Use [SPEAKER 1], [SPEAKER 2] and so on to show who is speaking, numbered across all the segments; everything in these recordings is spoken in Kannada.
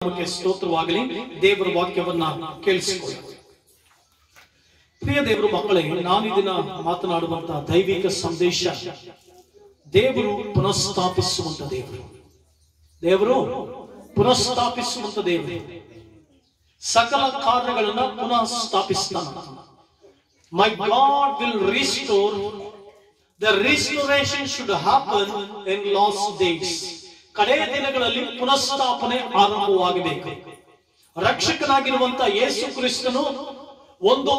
[SPEAKER 1] ನಾಮಕ್ಕೆ ಸ್ತೋತ್ರವಾಗಲಿ ದೇವರ ವಾಕ್ಯವನ್ನ ಕೇಳಿಸಿಕೊಳ್ಳಿ ಪ್ರಿಯ ದೇವರು ಮಕ್ಕಳೇ ನಾನು ಇದನ್ನ ಮಾತನಾಡುವಂತ ದೈವಿಕ ಸಂದೇಶ ದೇವರು ಪುನಃಸ್ಥಾಪಿಸುವಂತ ದೇವರು ದೇವರು ಪುನಃಸ್ಥಾಪಿಸುವಂತ ದೇವರು ಸಕಲ ಕಾರ್ಯಗಳನ್ನ ಪುನಃ ಸ್ಥಾಪಿಸ್ತಾನ my God will restore the restoration should happen in last days ಕಡೆಯ ದಿನಗಳಲ್ಲಿ ಪುನಃಸ್ಥಾಪನೆ ಆರಂಭವಾಗಬೇಕು ರಕ್ಷಕನಾಗಿರುವಂತ ಯೇಸು ಕ್ರಿಸ್ತನು ಒಂದು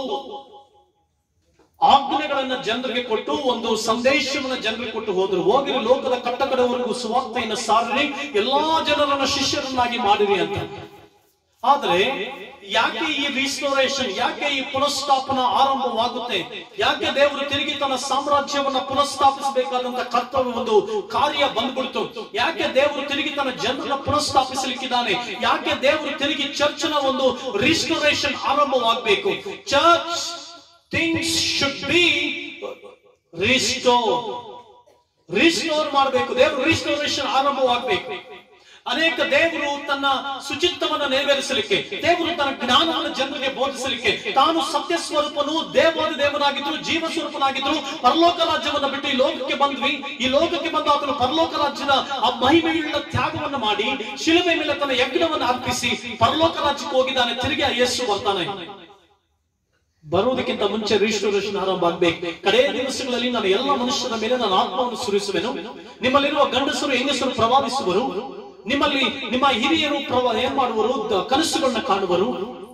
[SPEAKER 1] ಆಜ್ಞೆಗಳನ್ನ ಜನರಿಗೆ ಕೊಟ್ಟು ಒಂದು ಸಂದೇಶವನ್ನ ಜನರಿಗೆ ಕೊಟ್ಟು ಹೋದ್ರು ಹೋಗಿರಿ ಲೋಕದ ಕಟ್ಟಕಡವರೆಗೂ ಸುವಾರ್ತೆಯನ್ನು ಸಾರಿರಿ ಎಲ್ಲಾ ಜನರನ್ನ ಶಿಷ್ಯರನ್ನಾಗಿ ಮಾಡಿರಿ ಅಂತ ಆದ್ರೆ ಯಾಕೆ ಈ ರಿಸ್ಟೋರೇಷನ್ ಯಾಕೆ ಈ ಪುನಃಸ್ಥಾಪನ ಆರಂಭವಾಗುತ್ತೆ ಯಾಕೆ ದೇವರು ತಿರುಗಿ ತನ್ನ ಸಾಮ್ರಾಜ್ಯವನ್ನ ಪುನಃಸ್ಥಾಪಿಸಬೇಕಾದಂತ ಕರ್ತವ್ಯ ಒಂದು ಕಾರ್ಯ ಬಂದ್ಬಿಡ್ತು ಯಾಕೆ ದೇವರು ತಿರುಗಿ ತನ್ನ ಜನರನ್ನ ಪುನಃಸ್ಥಾಪಿಸಲಿಕ್ಕಿದ್ದಾನೆ ಯಾಕೆ ದೇವರು ತಿರುಗಿ ಚರ್ಚ್ನ ಒಂದು ರಿಸ್ಟೋರೇಷನ್ ಆರಂಭವಾಗಬೇಕು church things should be restore restore ಮಾಡಬೇಕು ದೇವರು ರಿಸ್ಟೋರೇಷನ್ ಆರಂಭವಾಗಬೇಕು ಅನೇಕ ದೇವರು ತನ್ನ ಶುಚಿತ್ವವನ್ನು ನೆರವೇರಿಸಲಿಕ್ಕೆ ದೇವರು ತನ್ನ ಜ್ಞಾನವನ್ನು ಜನರಿಗೆ ಬೋಧಿಸಲಿಕ್ಕೆ ತಾನು ಸತ್ಯ ಸ್ವರೂಪನು ದೇವಾದಿ ದೇವನಾಗಿದ್ರು ಜೀವ ಸ್ವರೂಪನಾಗಿದ್ರು ಪರಲೋಕ ರಾಜ್ಯವನ್ನು ಬಿಟ್ಟು ಈ ಲೋಕಕ್ಕೆ ಬಂದ್ವಿ ಈ ಲೋಕಕ್ಕೆ ಬಂದ ಆತನು ಪರಲೋಕ ರಾಜ್ಯದ ಆ ಮಹಿಮೆಯುಳ್ಳ ತ್ಯಾಗವನ್ನು ಮಾಡಿ ಶಿಲುಬೆ ಮೇಲೆ ತನ್ನ ಯಜ್ಞವನ್ನು ಅರ್ಪಿಸಿ ಪರಲೋಕ ರಾಜ್ಯಕ್ಕೆ ಹೋಗಿದ್ದಾನೆ ತಿರುಗಿ ಆ ಯೇಸು ಬರ್ತಾನೆ ಬರುವುದಕ್ಕಿಂತ ಮುಂಚೆ ರಿಜಿಸ್ಟ್ರೇಷನ್ ಆರಂಭ ಆಗ್ಬೇಕು ಕಡೆಯ ದಿವಸಗಳಲ್ಲಿ ನಾನು ಎಲ್ಲ ಮನುಷ್ಯರ ಮೇಲೆ ನಾನು ಆತ್ಮವನ್ನು ಸುರಿಸುವೆನು ನಿಮ್ಮಲ್ಲಿರುವ ಗಂಡಸರು ಹೆಂಗಸರು ಪ್ರವಾದಿಸುವರು ನಿಮ್ಮಲ್ಲಿ ನಿಮ್ಮ ಹಿರಿಯರು ಪ್ರವ ಏನ್ ಮಾಡುವರು ದ- ಕನಸುಗಳನ್ನ ಕಾಣುವರು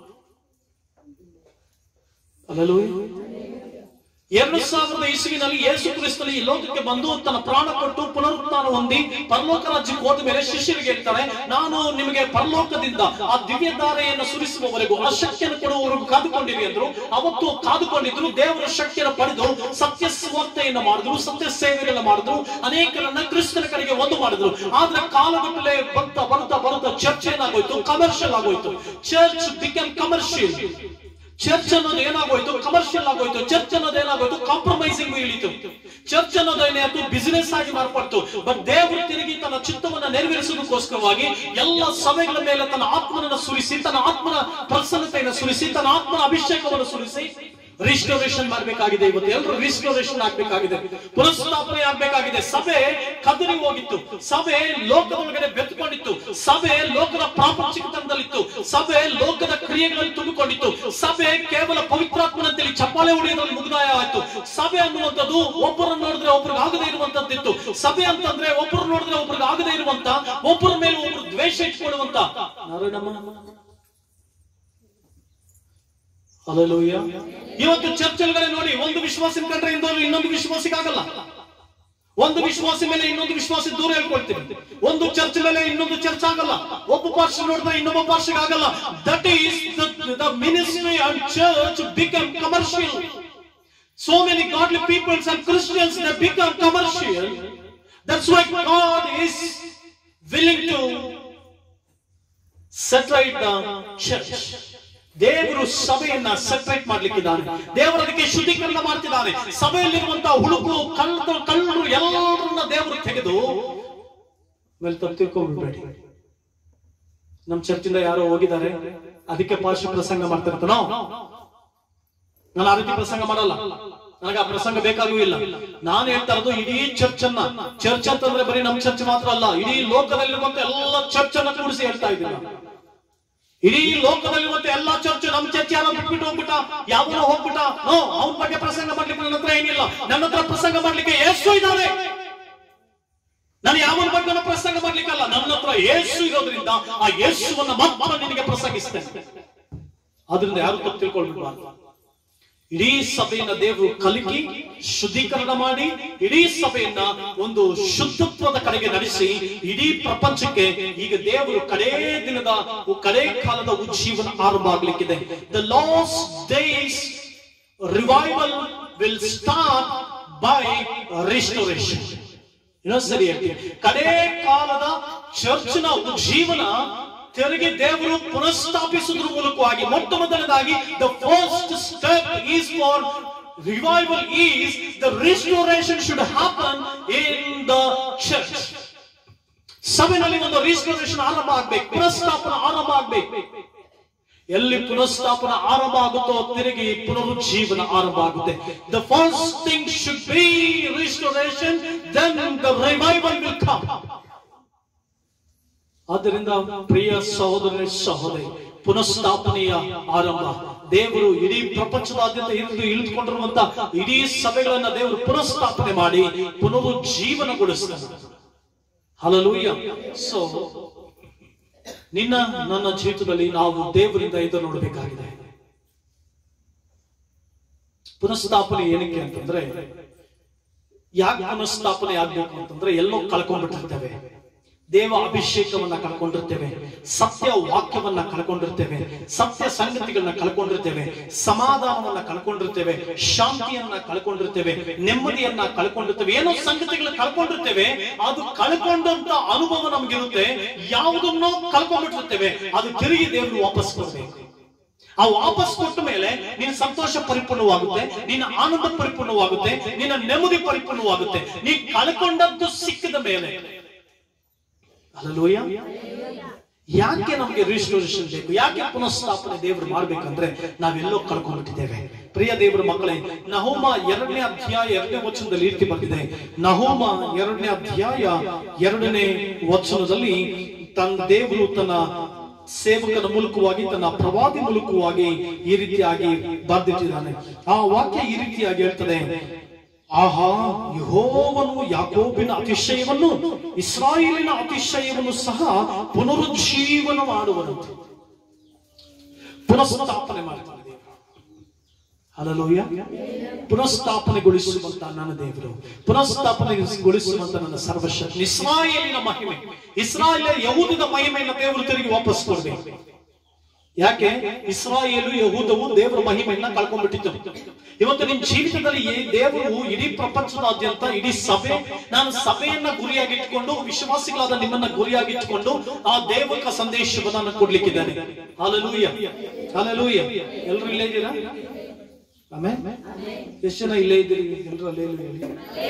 [SPEAKER 1] ಅಲ್ಲೂ ಎರಡು ಸಾವಿರದ ಇಸುವಿನಲ್ಲಿ ಯೇಸು ಕ್ರಿಸ್ತನು ಈ ಲೋಕಕ್ಕೆ ಬಂದು ತನ್ನ ಪ್ರಾಣ ಕೊಟ್ಟು ಪುನರುತ್ಥಾನ ಹೊಂದಿ ಪರಲೋಕ ರಾಜ್ಯಕ್ಕೆ ಹೋದ ಮೇಲೆ ಶಿಷ್ಯರಿಗೆ ಹೇಳ್ತಾರೆ ನಾನು ನಿಮಗೆ ಪರಲೋಕದಿಂದ ಆ ದಿವ್ಯ ಧಾರೆಯನ್ನು ಸುರಿಸುವವರೆಗೂ ಆ ಶಕ್ತಿಯನ್ನು ಕೊಡುವವರೆಗೂ ಕಾದುಕೊಂಡಿರಿ ಅಂದ್ರು ಅವತ್ತು ಕಾದುಕೊಂಡಿದ್ರು ದೇವರ ಶಕ್ತಿಯನ್ನು ಪಡೆದು ಸತ್ಯ ಸುವಾರ್ತೆಯನ್ನು ಮಾಡಿದ್ರು ಸತ್ಯ ಸೇವೆಯನ್ನು ಮಾಡಿದ್ರು ಅನೇಕರನ್ನ ಕ್ರಿಸ್ತನ ಕಡೆಗೆ ಒಂದು ಮಾಡಿದ್ರು ಆದ್ರೆ ಕಾಲಗಟ್ಟಲೆ ಬರ್ತಾ ಬರ್ತಾ ಬರ್ತಾ ಚರ್ಚ್ ಏನಾಗೋಯ್ತು ಕಮರ್ಷಿಯಲ್ ಆಗೋಯ್ತು ಚರ್ಚ್ ಬಿಕಮ್ ಕಮರ್ಷಿಯಲ್ ಚರ್ಚ್ ಅನ್ನೋದು ಏನಾಗೋಯ್ತು ಕಮರ್ಷಿಯಲ್ ಆಗೋಯ್ತು ಚರ್ಚ್ ಅನ್ನೋದು ಏನಾಗೋಯ್ತು ಕಾಂಪ್ರಮೈಸಿಂಗ್ ಇಳಿತು ಚರ್ಚ್ ಅನ್ನೋದು ಏನಾಯ್ತು ಬಿಸಿನೆಸ್ ಆಗಿ ಮಾರ್ಪಡ್ತು ಬಟ್ ದೇವರು ತಿರುಗಿ ತನ್ನ ಚಿತ್ತವನ್ನ ನೆರವೇರಿಸುವುದಕ್ಕೋಸ್ಕರವಾಗಿ ಎಲ್ಲ ಸಭೆಗಳ ಮೇಲೆ ತನ್ನ ಆತ್ಮನನ್ನ ಸುರಿಸಿ ತನ್ನ ಆತ್ಮನ ಪ್ರಸನ್ನತೆಯನ್ನು ಸುರಿಸಿ ತನ್ನ ಆತ್ಮನ ಅಭಿಷೇಕವನ್ನು ಸುರಿಸಿ ರಿಸ್ಟೋರೇಷನ್ ಮಾಡಬೇಕಾಗಿದೆ ಇವತ್ತು ಎಲ್ಲರೂ ರಿಸ್ಟೋರೇಷನ್ ಆಗ್ಬೇಕಾಗಿದೆ ಪುನಃಸ್ಥಾಪನೆ ಆಗ್ಬೇಕಾಗಿದೆ ಸಭೆ ಕದರಿ ಹೋಗಿತ್ತು ಸಭೆ ಲೋಕದೊಳಗಡೆ ಬೆತ್ತುಕೊಂಡಿತ್ತು ಸಭೆ ಲೋಕದ ಪ್ರಾಪಂಚಿಕತನದಲ್ಲಿತ್ತು ಸಭೆ ಲೋಕದ ಕ್ರಿಯೆಗಳಲ್ಲಿ ತುಂಬಿಕೊಂಡಿತ್ತು ಸಭೆ ಕೇವಲ ಪವಿತ್ರಾತ್ಮನಂತೇಳಿ ಚಪ್ಪಾಳೆ ಹೊಡೆಯೋದ್ರಲ್ಲಿ ಮುಗ್ದಾಯ ಆಯ್ತು ಸಭೆ ಅನ್ನುವಂಥದ್ದು ಒಬ್ಬರನ್ನು ನೋಡಿದ್ರೆ ಒಬ್ರಿಗೆ ಆಗದೇ ಇರುವಂತದ್ದಿತ್ತು ಸಭೆ ಅಂತಂದ್ರೆ ಒಬ್ಬರು ನೋಡಿದ್ರೆ ಒಬ್ರಿಗೆ ಆಗದೇ ಇರುವಂತ ಒಬ್ಬರ ಮೇಲೆ ಒಬ್ರು ದ್ವೇಷ ಇಟ್ಕೊಳ್ಳುವಂತ ನಾರಾಯಣಮ್ಮ ಹಲಲೂಯ ಇವತ್ತು ಚರ್ಚಲ್ಗಳೇ ನೋಡಿ ಒಂದು ವಿಶ್ವಾಸಿನ ಕಂಡ್ರೆ ಇನ್ನೊಂದು ಇನ್ನೊಂದು ವಿಶ್ವಾಸಿಗೆ ಆಗಲ್ಲ ಒಂದು ವಿಶ್ವಾಸಿ ಮೇಲೆ ಇನ್ನೊಂದು ವಿಶ್ವಾಸಿ ದೂರ ಹೇಳ್ಕೊಳ್ತೀವಿ ಒಂದು ಚರ್ಚ್ ಮೇಲೆ ಇನ್ನೊಂದು ಚರ್ಚ್ ಆಗಲ್ಲ ಒಬ್ಬ ಪಾರ್ಶ್ವ ನೋಡಿದ್ರೆ ಇನ್ನೊಬ್ಬ ಪಾರ್ಶ್ವಗೆ ಆಗಲ್ಲ that is the ministry and church become commercial So many godly peoples and Christians they become commercial. That's why God is willing to separate the church. ದೇವರು ಸಭೆಯನ್ನ ಸೆಪರೇಟ್ ಮಾಡ್ಲಿಕ್ಕಿದ್ದಾನೆ ದೇವರು ಅದಕ್ಕೆ ಶುದ್ಧೀಕರಣ ಮಾಡ್ತಿದ್ದಾನೆ ಸಭೆಯಲ್ಲಿರುವಂತಹ ಹುಳುಕು ಕಳ್ಳು ಕಳ್ಳರು ಎಲ್ಲರನ್ನ ದೇವರು ತೆಗೆದು ಮೇಲೆ ತಪ್ಪು ತಿಳ್ಕೊಂಡ್ಬಿಡ್ಬೇಡಿ ನಮ್ ಚರ್ಚಿಂದ ಯಾರೋ ಹೋಗಿದ್ದಾರೆ ಅದಕ್ಕೆ ಪಾರ್ಶ್ವ ಪ್ರಸಂಗ ಮಾಡ್ತಿರ್ತಾನೋ ನಾನು ಆ ರೀತಿ ಪ್ರಸಂಗ ಮಾಡಲ್ಲ ನನಗೆ ಆ ಪ್ರಸಂಗ ಬೇಕಾಗೂ ಇಲ್ಲ ನಾನು ಹೇಳ್ತಾ ಇರೋದು ಇಡೀ ಚರ್ಚ್ ಅನ್ನ ಚರ್ಚ್ ಅಂತಂದ್ರೆ ಬರೀ ನಮ್ ಚರ್ಚ್ ಮಾತ್ರ ಅಲ್ಲ ಇಡೀ ಲೋಕದಲ್ಲಿರುವಂತ ಎಲ್ಲ ಚರ್ಚ್ ಅನ್ನ ಕೂಡಿಸಿ ಹೇಳ್ತಾ ಇದ್ದೀನಿ ನಾನು. ಇಡೀ ಲೋಕದಲ್ಲಿರುವಂತ ಎಲ್ಲಾ ಚರ್ಚ್ ನಮ್ ಚರ್ಚ್ ಯಾರೋ ಬಿಟ್ಬಿಟ್ಟು ಹೋಗ್ಬಿಟ್ಟ ಯಾವನೋ ಹೋಗ್ಬಿಟ್ಟ ನೋ ಅವನ ಬಗ್ಗೆ ಪ್ರಸಂಗ ಮಾಡ್ಲಿಕ್ಕೆ ನನ್ನ ಹತ್ರ ಏನಿಲ್ಲ ನನ್ನ ಹತ್ರ ಪ್ರಸಂಗ ಮಾಡ್ಲಿಕ್ಕೆ ಎಷ್ಟು ಇದ್ದಾರೆ ನಾನು ಯಾವನ ಬಗ್ಗೆ ಪ್ರಸಂಗ ಮಾಡ್ಲಿಕ್ಕಲ್ಲ ನನ್ನ ಹತ್ರ ಏಸು ಇರೋದ್ರಿಂದ ಆ ಯೇಸುವನ್ನ ಮಾತ್ರ ನಿನಗೆ ಪ್ರಸಂಗಿಸ್ತೇನೆ ಆದ್ರಿಂದ ಯಾರು ತಪ್ಪು ತಿಳ್ಕೊಳ್ಬಿಡ್ಬಾರ್ದು ಇಡೀ ಸಭೆಯನ್ನ ದೇವರು ಕಲಿಕಿ ಶುದ್ಧೀಕರಣ ಮಾಡಿ ಇಡೀ ಸಭೆಯನ್ನ ಒಂದು ಶುದ್ಧತ್ವದ ಕಡೆಗೆ ನಡೆಸಿ ಇಡೀ ಪ್ರಪಂಚಕ್ಕೆ ಈಗ ದೇವರು ಕಡೇ ದಿನದ ಕಡೇ ಕಾಲದ ಉಜ್ಜೀವನ ಆರಂಭ ಆಗ್ಲಿಕ್ಕಿದೆ the last days revival will start by restoration ಇನ್ನೊಂದ್ ಸರಿ ಹೇಳ್ತೀನಿ ಕಡೇ ಕಾಲದ ಚರ್ಚ್ನ ಉಜ್ಜೀವನ ತೆರಿಗೆ ದೇವರು ಪುನಃಸ್ಥಾಪಿಸುವುದ್ರ ಮೂಲಕವಾಗಿ ಮೊಟ್ಟ ಮೊದಲನೇದಾಗಿ the first step is for revival is the restoration should happen in the church ಸಭೆಯಲ್ಲಿ ಒಂದು ರಿಸ್ಟೋರೇಷನ್ ಆರಂಭ ಆಗ್ಬೇಕು ಪುನಃಸ್ಥಾಪನ ಆರಂಭ ಆಗ್ಬೇಕು ಎಲ್ಲಿ ಪುನಃಸ್ಥಾಪನ ಆರಂಭ ಆಗುತ್ತೋ ತಿರುಗಿ ಪುನರುಜ್ಜೀವನ ಆರಂಭ ಆಗುತ್ತೆ the first thing should be restoration then the revival will come ಆದ್ದರಿಂದ ಪ್ರಿಯ ಸಹೋದರ ಸಹೋದರಿ ಪುನಃಸ್ಥಾಪನೆಯ ಆರಂಭ ದೇವರು ಇಡೀ ಪ್ರಪಂಚದಾದ್ಯಂತ ಇಳಿದು ಇಳಿದುಕೊಂಡಿರುವಂತ ಇಡೀ ಸಭೆಗಳನ್ನ ದೇವರು ಪುನಃಸ್ಥಾಪನೆ ಮಾಡಿ ಪುನರುಜ್ಜೀವನಗೊಳಿಸ್ತಾನೆ ಹಲಲೂಯ ಸೊ ನಿನ್ನ ನನ್ನ ಜೀವಿತದಲ್ಲಿ ನಾವು ದೇವರಿಂದ ಇದು ನೋಡಬೇಕಾಗಿದೆ ಪುನಃಸ್ಥಾಪನೆ ಏನಕ್ಕೆ ಅಂತಂದ್ರೆ ಯಾಕೆ ಪುನಃಸ್ಥಾಪನೆ ಆಗ್ಬೇಕು ಅಂತಂದ್ರೆ ಎಲ್ಲೋ ಕಳ್ಕೊಂಡ್ಬಿಟ್ಟಿರ್ತೇವೆ ದೇವ ಅಭಿಷೇಕವನ್ನ ಕಳ್ಕೊಂಡಿರ್ತೇವೆ ಸತ್ಯ ವಾಕ್ಯವನ್ನ ಕಳ್ಕೊಂಡಿರ್ತೇವೆ ಸತ್ಯ ಸಂಗತಿಗಳನ್ನ ಕಳ್ಕೊಂಡಿರ್ತೇವೆ ಸಮಾಧಾನವನ್ನ ಕಳ್ಕೊಂಡಿರ್ತೇವೆ ಶಾಂತಿಯನ್ನ ಕಳ್ಕೊಂಡಿರ್ತೇವೆ ನೆಮ್ಮದಿಯನ್ನ ಕಳ್ಕೊಂಡಿರ್ತೇವೆ ಏನೋ ಸಂಗತಿಗಳನ್ನ ಕಳ್ಕೊಂಡಿರ್ತೇವೆ ಅದು ಕಳ್ಕೊಂಡಂತ ಅನುಭವ ನಮ್ಗಿರುತ್ತೆ ಯಾವುದನ್ನೋ ಕಳ್ಕೊಂಡ್ಬಿಟ್ಟಿರ್ತೇವೆ ಅದು ತಿರುಗಿ ದೇವರು ವಾಪಸ್ ಕೊಡ್ಬೇಕು ಆ ವಾಪಸ್ ಕೊಟ್ಟ ಮೇಲೆ ನಿನ್ನ ಸಂತೋಷ ಪರಿಪೂರ್ಣವಾಗುತ್ತೆ ನಿನ್ನ ಆನಂದ ಪರಿಪೂರ್ಣವಾಗುತ್ತೆ ನಿನ್ನ ನೆಮ್ಮದಿ ಪರಿಪೂರ್ಣವಾಗುತ್ತೆ ನೀ ಕಳ್ಕೊಂಡದ್ದು ಸಿಕ್ಕಿದ ಮೇಲೆ ಅಲ್ಲಲೋಯ ಯಾಕೆ ನಮಗೆ ರಿಸ್ಟೋರೇಷನ್ ಬೇಕು ಯಾಕೆ ಪುನಃಸ್ಥಾಪನೆ ದೇವರು ಮಾಡ್ಬೇಕಂದ್ರೆ ನಾವೆಲ್ಲೋ ಕಳ್ಕೊಂಡ್ಬಿಟ್ಟಿದ್ದೇವೆ ಪ್ರಿಯ ದೇವರ ಮಕ್ಕಳೇ ನಹೋಮ ಎರಡನೇ ಅಧ್ಯಾಯ ಎರಡನೇ ವಚನದಲ್ಲಿ ಈ ರೀತಿ ಬಂದಿದೆ ನಹೋಮ ಎರಡನೇ ಅಧ್ಯಾಯ ಎರಡನೇ ವಚನದಲ್ಲಿ ತನ್ನ ದೇವರು ತನ್ನ ಸೇವಕನ ಮೂಲಕವಾಗಿ ತನ್ನ ಪ್ರವಾದಿ ಮೂಲಕವಾಗಿ ಈ ರೀತಿಯಾಗಿ ಬರೆದಿಟ್ಟಿದ್ದಾನೆ ಆ ವಾಕ್ಯ ಈ ರೀತಿಯಾಗಿ ಹೇಳ್ತದೆ ಆಹಾ ಯಹೋವನು ಯಾಕೋಬಿನ ಅತಿಶಯವನ್ನು ಇಸ್ರಾಯೇಲಿನ ಅತಿಶಯವನ್ನು ಸಹ ಪುನರುಜ್ಜೀವನ ಮಾಡುವನಂತೆ ಪುನಃಸ್ಥಾಪನೆ ಮಾಡ್ತಾನೆ ದೇವರು ಅಲಲೋಯ ಪುನಃಸ್ಥಾಪನೆಗೊಳಿಸುವಂತ ನನ್ನ ದೇವರು ಪುನಃಸ್ಥಾಪನೆಗೊಳಿಸುವಂತ ನನ್ನ ಸರ್ವಶಕ್ತಿ ಇಸ್ರಾಯೇಲಿನ ಮಹಿಮೆ ಇಸ್ರಾಯೇಲ್ ಯಹೂದದ ಮಹಿಮೆಯನ್ನು ದೇವರು ತಿರುಗಿ ವಾಪಸ್ ಕೊಡ್ಬೇಕು ಯಾಕೆ ಇಸ್ರಾಯೇಲು ಯಹೂದವು ದೇವರ ಮಹಿಮೆಯನ್ನ ಕಳ್ಕೊಂಡ್ಬಿಟ್ಟಿತ್ತು ಇವತ್ತು ನಿಮ್ ಜೀವಿತದಲ್ಲಿ ಈ ದೇವರು ಇಡೀ ಪ್ರಪಂಚದಾದ್ಯಂತ ಇಡೀ ಸಭೆ ನಾನು ಸಭೆಯನ್ನ ಗುರಿಯಾಗಿಟ್ಕೊಂಡು ವಿಶ್ವಾಸಿಗಳಾದ ನಿಮ್ಮನ್ನ ಗುರಿಯಾಗಿಟ್ಕೊಂಡು ಆ ದೇವಕ ಸಂದೇಶವನ್ನ ನಾನು ಕೊಡ್ಲಿಕ್ಕಿದ್ದಾನೆ ಹಾಲಲೂಯ ಹಾಲಲೂಯ ಎಲ್ರು ಇಲ್ಲೇ ಇದ್ದೀರಾ ಆಮೇಲೆ ಎಷ್ಟು ಜನ ಇಲ್ಲೇ ಇದ್ದೀರಿ ಎಲ್ರು ಅಲ್ಲೇ ಇಲ್ವೇ ಹೇಳಿ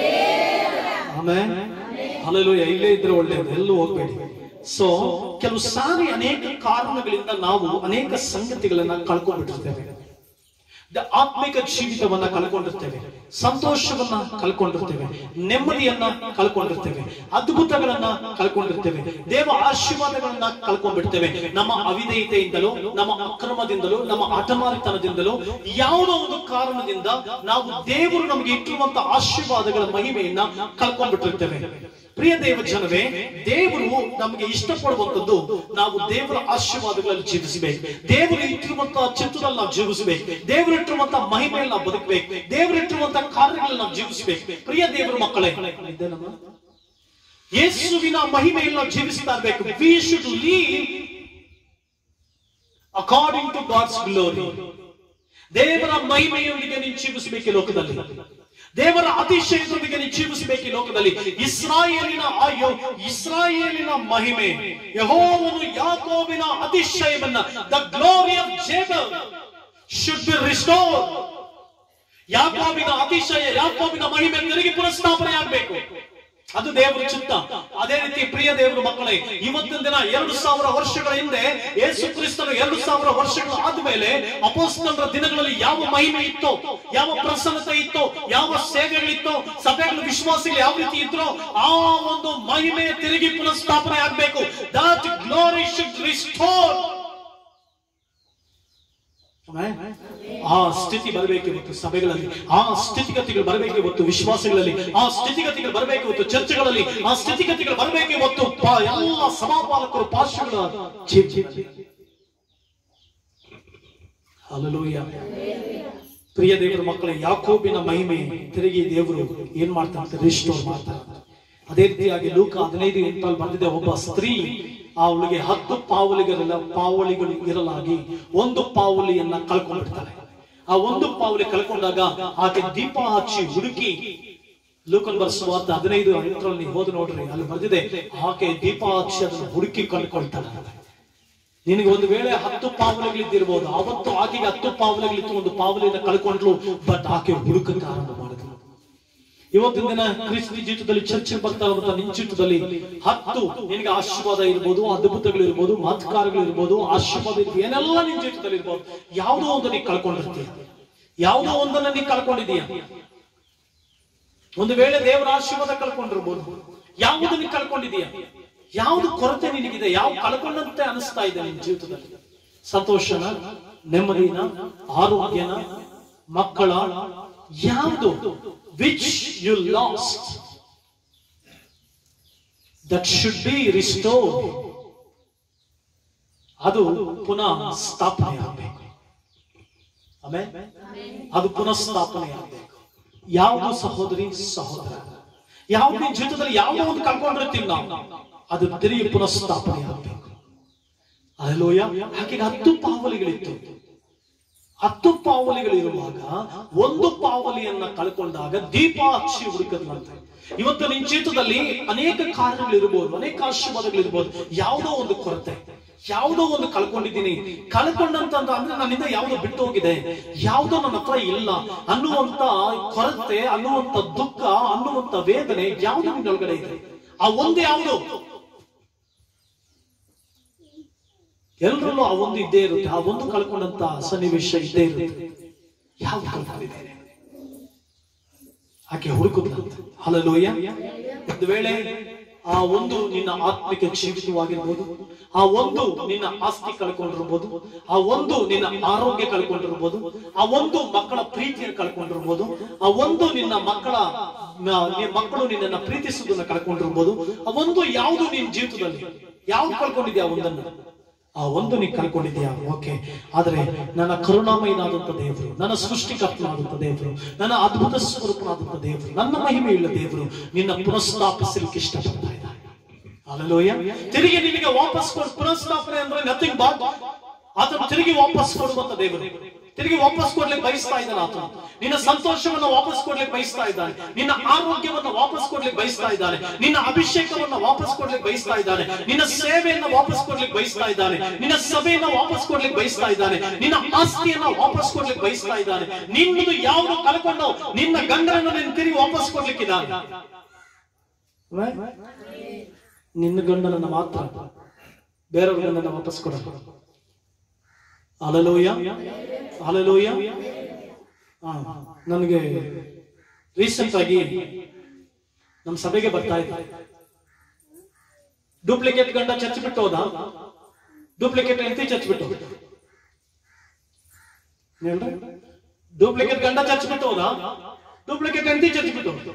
[SPEAKER 1] ಆಮೇಲೆ ಹಾಲಲೂಯ ಇಲ್ಲೇ ಇದ್ರೆ ಒಳ್ಳೇದು ಎಲ್ಲೂ ಹೋಗ್ಬೇಡಿ ಸೊ ಕೆಲವು ಸಾರಿ ಅನೇಕ ಕಾರಣಗಳಿಂದ ನಾವು ಅನೇಕ ಸಂಗತಿಗಳನ್ನ ಕಳ್ಕೊಂಡ್ಬಿಟ್ಟಿರ್ತೇವೆ ದ- ಆತ್ಮಿಕ ಜೀವಿತವನ್ನ ಕಳ್ಕೊಂಡಿರ್ತೇವೆ ಸಂತೋಷವನ್ನ ಕಳ್ಕೊಂಡಿರ್ತೇವೆ ನೆಮ್ಮದಿಯನ್ನ ಕಳ್ಕೊಂಡಿರ್ತೇವೆ ಅದ್ಭುತಗಳನ್ನ ಕಳ್ಕೊಂಡಿರ್ತೇವೆ ದೇವ ಆಶೀರ್ವಾದಗಳನ್ನ ಕಳ್ಕೊಂಡ್ಬಿಡ್ತೇವೆ ನಮ್ಮ ಅವಿಧೇಯತೆಯಿಂದಲೋ ನಮ್ಮ ಅಕ್ರಮದಿಂದಲೋ ನಮ್ಮ ಹಠಮಾರಿತನದಿಂದಲೋ ಯಾವುದೋ ಒಂದು ಕಾರಣದಿಂದ ನಾವು ದೇವರು ನಮಗೆ ಇಟ್ಟಿರುವಂತ ಆಶೀರ್ವಾದಗಳ ಮಹಿಮೆಯನ್ನ ಕಳ್ಕೊಂಡ್ಬಿಟ್ಟಿರ್ತೇವೆ ಪ್ರಿಯ ದೇವ ಜನವೇ ದೇವರು ನಮಗೆ ಇಷ್ಟಪಡುವಂತದ್ದು ನಾವು ದೇವರ ಆಶೀರ್ವಾದಗಳಲ್ಲಿ ಜೀವಿಸಬೇಕು ದೇವರು ಇಟ್ಟಿರುವಂತಹ ಚಿತ್ರದಲ್ಲಿ ನಾವು ಜೀವಿಸಬೇಕು ದೇವರು ಇಟ್ಟಿರುವಂತಹ ಮಹಿಮೆಯಲ್ಲಿ ನಾವು ಬದುಕಬೇಕು ದೇವರು ಇಟ್ಟಿರುವಂತಹ ಕಾರ್ಯಗಳಲ್ಲಿ ನಾವು ಜೀವಿಸಬೇಕು ಪ್ರಿಯ ದೇವರ ಮಕ್ಕಳೇ ಇದ್ದೇನಮ್ಮ? ಯೇಸುವಿನ ಮಹಿಮೆಯಲ್ಲಿ ನಾವು ಜೀವಿಸ್ತಾ ಇರಬೇಕು we should live according to God's glory ದೇವರ ಮಹಿಮೆಯೊಂದಿಗೆ ನೀನು ಜೀವಿಸಬೇಕು ಈ ಲೋಕದಲ್ಲಿ ದೇವರ ಅತಿಶಯದೊಂದಿಗೆ ನೀನು ಜೀವಿಸಬೇಕು ಈ ಲೋಕದಲ್ಲಿ ಇಸ್ರಾಯೇಲಿನ ಆಯೋ ಇಸ್ರಾಯೇಲಿನ ಮಹಿಮೆ ಯಹೋವನು ಯಾಕೋಬಿನ ಅತಿಶಯವನ್ನ ದ ಗ್ಲೋರಿ ಆಫ್ ಜೇಬಲ್ ಶುಡ್ ಬಿ ರಿಸ್ಟೋರ್ ಯಾಕೋಬಿನ ಅತಿಶಯ ಯಾಕೋಬಿನ ಮಹಿಮೆ ತಿರುಗಿ ಪುನಃಸ್ಥಾಪನೆ ಆಗ್ಬೇಕು ಅದು ದೇವರ ಚಿತ್ತ ಅದೇ ರೀತಿ ಪ್ರಿಯ ದೇವರ ಮಕ್ಕಳೇ ಇವತ್ತಿನ ದಿನ ಎರಡು ಸಾವಿರ ವರ್ಷಗಳ ಹಿಂದೆ ಯೇಸು ಕ್ರಿಸ್ತನು ಎರಡು ಸಾವಿರ ವರ್ಷಗಳ ಆದ್ಮೇಲೆ ಅಪೋಸ್ತಲರ ದಿನಗಳಲ್ಲಿ ಯಾವ ಮಹಿಮೆ ಇತ್ತೋ ಯಾವ ಪ್ರಸನ್ನತೆ ಇತ್ತೋ ಯಾವ ಸೇವೆಗಳಿತ್ತೋ ಸಭೆಗಳ ವಿಶ್ವಾಸಿಗಳು ಯಾವ ರೀತಿ ಇದ್ರೋ ಆ ಒಂದು ಮಹಿಮೆ ತಿರುಗಿ ಪುನಃಸ್ಥಾಪನೆ ಆಗ್ಬೇಕು ದಟ್ ಗ್ಲೋರಿ ಶುಡ್ ರಿಸ್ಟೋರ್ ಆ ಸ್ಥಿತಿ ಬರಬೇಕು ಇವತ್ತು ಸಭೆಗಳಲ್ಲಿ ಆ ಸ್ಥಿತಿಗತಿಗಳು ಬರಬೇಕು ಇವತ್ತು ವಿಶ್ವಾಸಗಳಲ್ಲಿ ಆ ಸ್ಥಿತಿಗತಿಗಳು ಬರಬೇಕು ಇವತ್ತು ಚರ್ಚೆಗಳಲ್ಲಿ ಆ ಸ್ಥಿತಿಗತಿಗಳು ಬರಬೇಕು ಇವತ್ತು ಪಾ- ಎಲ್ಲ ಸಭಾಪಾಲಕರು ಪಾರ್ಶ್ವಗಳ ಜೀವನದಲ್ಲಿ ಹಲಲೂಯ ಪ್ರಿಯ ದೇವರ ಮಕ್ಕಳೇ ಯಾಕೋಬಿನ ಮಹಿಮೆ ತಿರುಗಿ ದೇವರು ಏನ್ ಮಾಡ್ತಾರೆ ರಿಸ್ಟೋರ್ ಮಾಡ್ತಾರೆ ಅದೇ ರೀತಿಯಾಗಿ ಲೂಕ ಹದಿನೈದು ಎಂಟಲ್ಲಿ ಬಂದಿದೆ ಒಬ್ಬ ಸ್ತ್ರೀ ಅವಳಿಗೆ ಹತ್ತು ಪಾವಲಿಗರೆಲ್ಲ ಪಾವಳಿಗಳು ಇರಲಾಗಿ ಒಂದು ಪಾವಲಿಯನ್ನ ಕಳ್ಕೊಂಡ್ಬಿಡ್ತಾಳೆ ಆ ಒಂದು ಪಾವಲಿ ಕಳ್ಕೊಂಡಾಗ ಆಕೆ ದೀಪ ಹಚ್ಚಿ ಹುಡುಕಿ ಲೂಕನ್ ಬರ್ಸುವಾರ್ಥ ಹದಿನೈದು ಎಂಟರಲ್ಲಿ ನೀವು ಹೋದ್ ನೋಡ್ರಿ ಅಲ್ಲಿ ಬರ್ದಿದೆ ಆಕೆ ದೀಪ ಹಚ್ಚಿ ಅದನ್ನು ಹುಡುಕಿ ಕಂಡುಕೊಳ್ತಾಳೆ ನಿನಗೆ ಒಂದು ವೇಳೆ ಹತ್ತು ಪಾವಲಿಗಳಿದ್ದಿರ್ಬೋದು ಅವತ್ತು ಆಕೆಗೆ ಹತ್ತು ಪಾವಲಿಗಳಿತ್ತು ಒಂದು ಪಾವಲಿನ ಕಳ್ಕೊಂಡ್ಲು ಬಟ್ ಆಕೆ ಹುಡುಕಕ್ಕೆ ಆರಂಭ ಮಾಡಿದ್ರು ಇವತ್ತಿನ ದಿನ ಕ್ರಿಸ್ತಿ ಜೀವಿತದಲ್ಲಿ ಚರ್ಚೆ ಬರ್ತಾ ಇರುವಂತಹ ನಿನ್ ಜೀವಿತದಲ್ಲಿ ಹತ್ತು ನಿನಗೆ ಆಶೀರ್ವಾದ ಇರ್ಬೋದು ಅದ್ಭುತಗಳು ಇರ್ಬೋದು ಮಹತ್ಕಾರಗಳು ಇರ್ಬೋದು ಆಶೀರ್ವಾದ ಇರ್ಬೋದು ಏನೆಲ್ಲ ನಿನ್ ಜೀವಿತದಲ್ಲಿ ಇರ್ಬೋದು ಯಾವುದೋ ಒಂದು ನೀ ಕಳ್ಕೊಂಡಿರ್ತೀಯ ಯಾವುದೋ ಒಂದನ್ನ ನೀ ಕಳ್ಕೊಂಡಿದೀಯ ಒಂದು ವೇಳೆ ದೇವರ ಆಶೀರ್ವಾದ ಕಳ್ಕೊಂಡಿರ್ಬೋದು ಯಾವುದು ನೀ ಕಳ್ಕೊಂಡಿದೀಯ ಯಾವುದು ಕೊರತೆ ನಿನಗಿದೆ ಯಾವ ಕಳ್ಕೊಂಡಂತೆ ಅನಿಸ್ತಾ ಇದೆ ನಿನ್ ಜೀವಿತದಲ್ಲಿ ಸಂತೋಷನ ನೆಮ್ಮದಿನ ಆರೋಗ್ಯನ ಮಕ್ಕಳ ಯಾವುದು which you lost that should be restore ಅದು ಪುನಃ ಸ್ಥಾಪನೆ ಆಗಬೇಕು ಆಮೇಲೆ ಅದು ಪುನಃ ಸ್ಥಾಪನೆ ಆಗಬೇಕು ಯಾವುದು ಸಹೋದರಿ ಸಹೋದರ ಯಾವ್ದು ನಿನ್ ಜೀವಿತದಲ್ಲಿ ಯಾವುದೋ ಒಂದು ಕಳ್ಕೊಂಡಿರ್ತೀವಿ ನಾವು ಅದು ತಿರುಗಿ ಪುನಃ ಸ್ಥಾಪನೆ ಆಗಬೇಕು ಅಲ್ಲೋಯ ಹಾಗೆ ಹತ್ತು ಪಾವಲಿಗಳಿತ್ತು ಹತ್ತು ಪಾವಲಿಗಳಿರುವಾಗ ಒಂದು ಪಾವಲಿಯನ್ನ ಕಳ್ಕೊಂಡಾಗ ದೀಪ ಹಚ್ಚಿ ಹುಡುಕದ್ಲಂತೆ ಇವತ್ತು ನಿನ್ ಜೀವಿತದಲ್ಲಿ ಅನೇಕ ಕಾರ್ಯಗಳಿರ್ಬೋದು ಅನೇಕ ಆಶೀರ್ವಾದಗಳಿರ್ಬೋದು ಯಾವುದೋ ಒಂದು ಕೊರತೆ ಯಾವುದೋ ಒಂದು ಕಳ್ಕೊಂಡಿದ್ದೀನಿ ಕಳ್ಕೊಂಡಂತ ಅಂದ್ರೆ ನನ್ನಿಂದ ಯಾವುದೋ ಬಿಟ್ಟು ಹೋಗಿದೆ ಯಾವುದೋ ನನ್ನ ಹತ್ರ ಇಲ್ಲ ಅನ್ನುವಂತ ಕೊರತೆ ಅನ್ನುವಂತ ದುಃಖ ಅನ್ನುವಂತ ವೇದನೆ ಯಾವುದು ನಿನ್ನೊಳಗಡೆ ಇದೆ ಆ ಒಂದು ಯಾವುದು ಎಲ್ಲರಲ್ಲೂ ಆ ಒಂದು ಇದ್ದೇ ಇರುತ್ತೆ ಆ ಒಂದು ಕಳ್ಕೊಂಡಂತ ಸನ್ನಿವೇಶ ಇದ್ದೇ ಇರುತ್ತೆ ಯಾವ್ದು ಕಳ್ಕೊಂಡಿದ್ದೇನೆ ಆಕೆ ಹುಡುಕುತ್ತಂತೆ ಹಲಲೋಯ ಒಂದು ವೇಳೆ ಆ ಒಂದು ನಿನ್ನ ಆತ್ಮಿಕ ಜೀವಿತವಾಗಿರ್ಬೋದು ಆ ಒಂದು ನಿನ್ನ ಆಸ್ತಿ ಕಳ್ಕೊಂಡಿರ್ಬೋದು ಆ ಒಂದು ನಿನ್ನ ಆರೋಗ್ಯ ಕಳ್ಕೊಂಡಿರ್ಬೋದು ಆ ಒಂದು ಮಕ್ಕಳ ಪ್ರೀತಿಯನ್ನು ಕಳ್ಕೊಂಡಿರ್ಬೋದು ಆ ಒಂದು ನಿನ್ನ ಮಕ್ಕಳ ನ- ನಿ- ಮಕ್ಕಳು ನಿನ್ನನ್ನ ಪ್ರೀತಿಸುವುದನ್ನ ಕಳ್ಕೊಂಡಿರ್ಬೋದು ಆ ಒಂದು ಯಾವುದು ನಿನ್ನ ಜೀವಿತದಲ್ಲಿ ಯಾವ್ದು ಕಳ್ಕೊಂಡಿದ್ಯಾ ಒಂದನ್ನು ಆ ಒಂದು ನೀ ಕಳ್ಕೊಂಡಿದ್ಯಾ ಓಕೆ ಆದ್ರೆ ನನ್ನ ಕರುಣಾಮಯನಾದಂತ ದೇವರು ನನ್ನ ಸೃಷ್ಟಿಕರ್ತನಾದಂತ ದೇವರು ನನ್ನ ಅದ್ಭುತ ಸ್ವರೂಪನಾದಂತ ದೇವರು ನನ್ನ ಮಹಿಮೆಯುಳ್ಳ ದೇವರು ನಿನ್ನ ಪುನಃಸ್ಥಾಪಿಸಲಿಕ್ಕೆ ಇಷ್ಟಪಡ್ತಾ ಇದ್ದಾನೆ ಅಲ್ಲೋಯ ತಿರುಗಿ ನಿನಗೆ ವಾಪಸ್ ಕೊಡು ಪುನಃಸ್ಥಾಪನೆ ಅಂದ್ರೆ ನಥಿಂಗ್ ಬಾಟ್ ಆತನು ತಿರುಗಿ ವಾಪಸ್ ಕೊಡುವಂತ ದೇವರು ತಿರುಗಿ ವಾಪಸ್ ಕೊಡ್ಲಿಕ್ಕೆ ಬಯಸ್ತಾ ಇದ್ದಾನೆ ಆತನು ನಿನ್ನ ಸಂತೋಷವನ್ನ ವಾಪಸ್ ಕೊಡ್ಲಿಕ್ಕೆ ಬಯಸ್ತಾ ಇದ್ದಾನೆ ನಿನ್ನ ಆರೋಗ್ಯವನ್ನ ವಾಪಸ್ ಕೊಡ್ಲಿಕ್ಕೆ ಬಯಸ್ತಾ ಇದ್ದಾನೆ ನಿನ್ನ ಅಭಿಷೇಕವನ್ನ ವಾಪಸ್ ಕೊಡ್ಲಿಕ್ಕೆ ಬಯಸ್ತಾ ಇದ್ದಾನೆ ನಿನ್ನ ಸೇವೆಯನ್ನ ವಾಪಸ್ ಕೊಡ್ಲಿಕ್ಕೆ ಬಯಸ್ತಾ ಇದ್ದಾನೆ ನಿನ್ನ ಸಭೆಯನ್ನ ವಾಪಸ್ ಕೊಡ್ಲಿಕ್ಕೆ ಬಯಸ್ತಾ ಇದ್ದಾನೆ ನಿನ್ನ ಆಸ್ತಿಯನ್ನ ವಾಪಸ್ ಕೊಡ್ಲಿಕ್ಕೆ ಬಯಸ್ತಾ ಇದ್ದಾನೆ ನಿನ್ನದು ಯಾವುದು ಕಳ್ಕೊಂಡು ನಿನ್ನ ಗಂಡನನ್ನು ನಿನ್ನ ತಿರುಗಿ ವಾಪಸ್ ಕೊಡ್ಲಿಕ್ಕಿದ್ದಾನೆ ನಿನ್ನ ಗಂಡನನ್ನ ಮಾತ್ರ ಬೇರೆಯವ್ರ ಗಂಡನ ವಾಪಸ್ ಕೊಡ ಅಲಲೋಯ ಅಲಲೋಯ ನನಗೆ ರೀಸೆಂಟ್ ಆಗಿ ನಮ್ಮ ಸಭೆಗೆ ಬರ್ತಾ ಇದ್ದ ಡೂಪ್ಲಿಕೇಟ್ ಗಂಡ ಚರ್ಚ್ ಬಿಟ್ಟು ಹೋದ ಡೂಪ್ಲಿಕೇಟ್ ಹೆಂಡತಿ ಚರ್ಚ್ ಬಿಟ್ಟು ಹೋದ. ಹೇಳ್ರಿ ಡೂಪ್ಲಿಕೇಟ್ ಗಂಡ ಚರ್ಚ್ ಬಿಟ್ಟು ಹೋದ ಡೂಪ್ಲಿಕೇಟ್ ಹೆಂಡತಿ ಚರ್ಚ್ ಬಿಟ್ಟು ಹೋದ.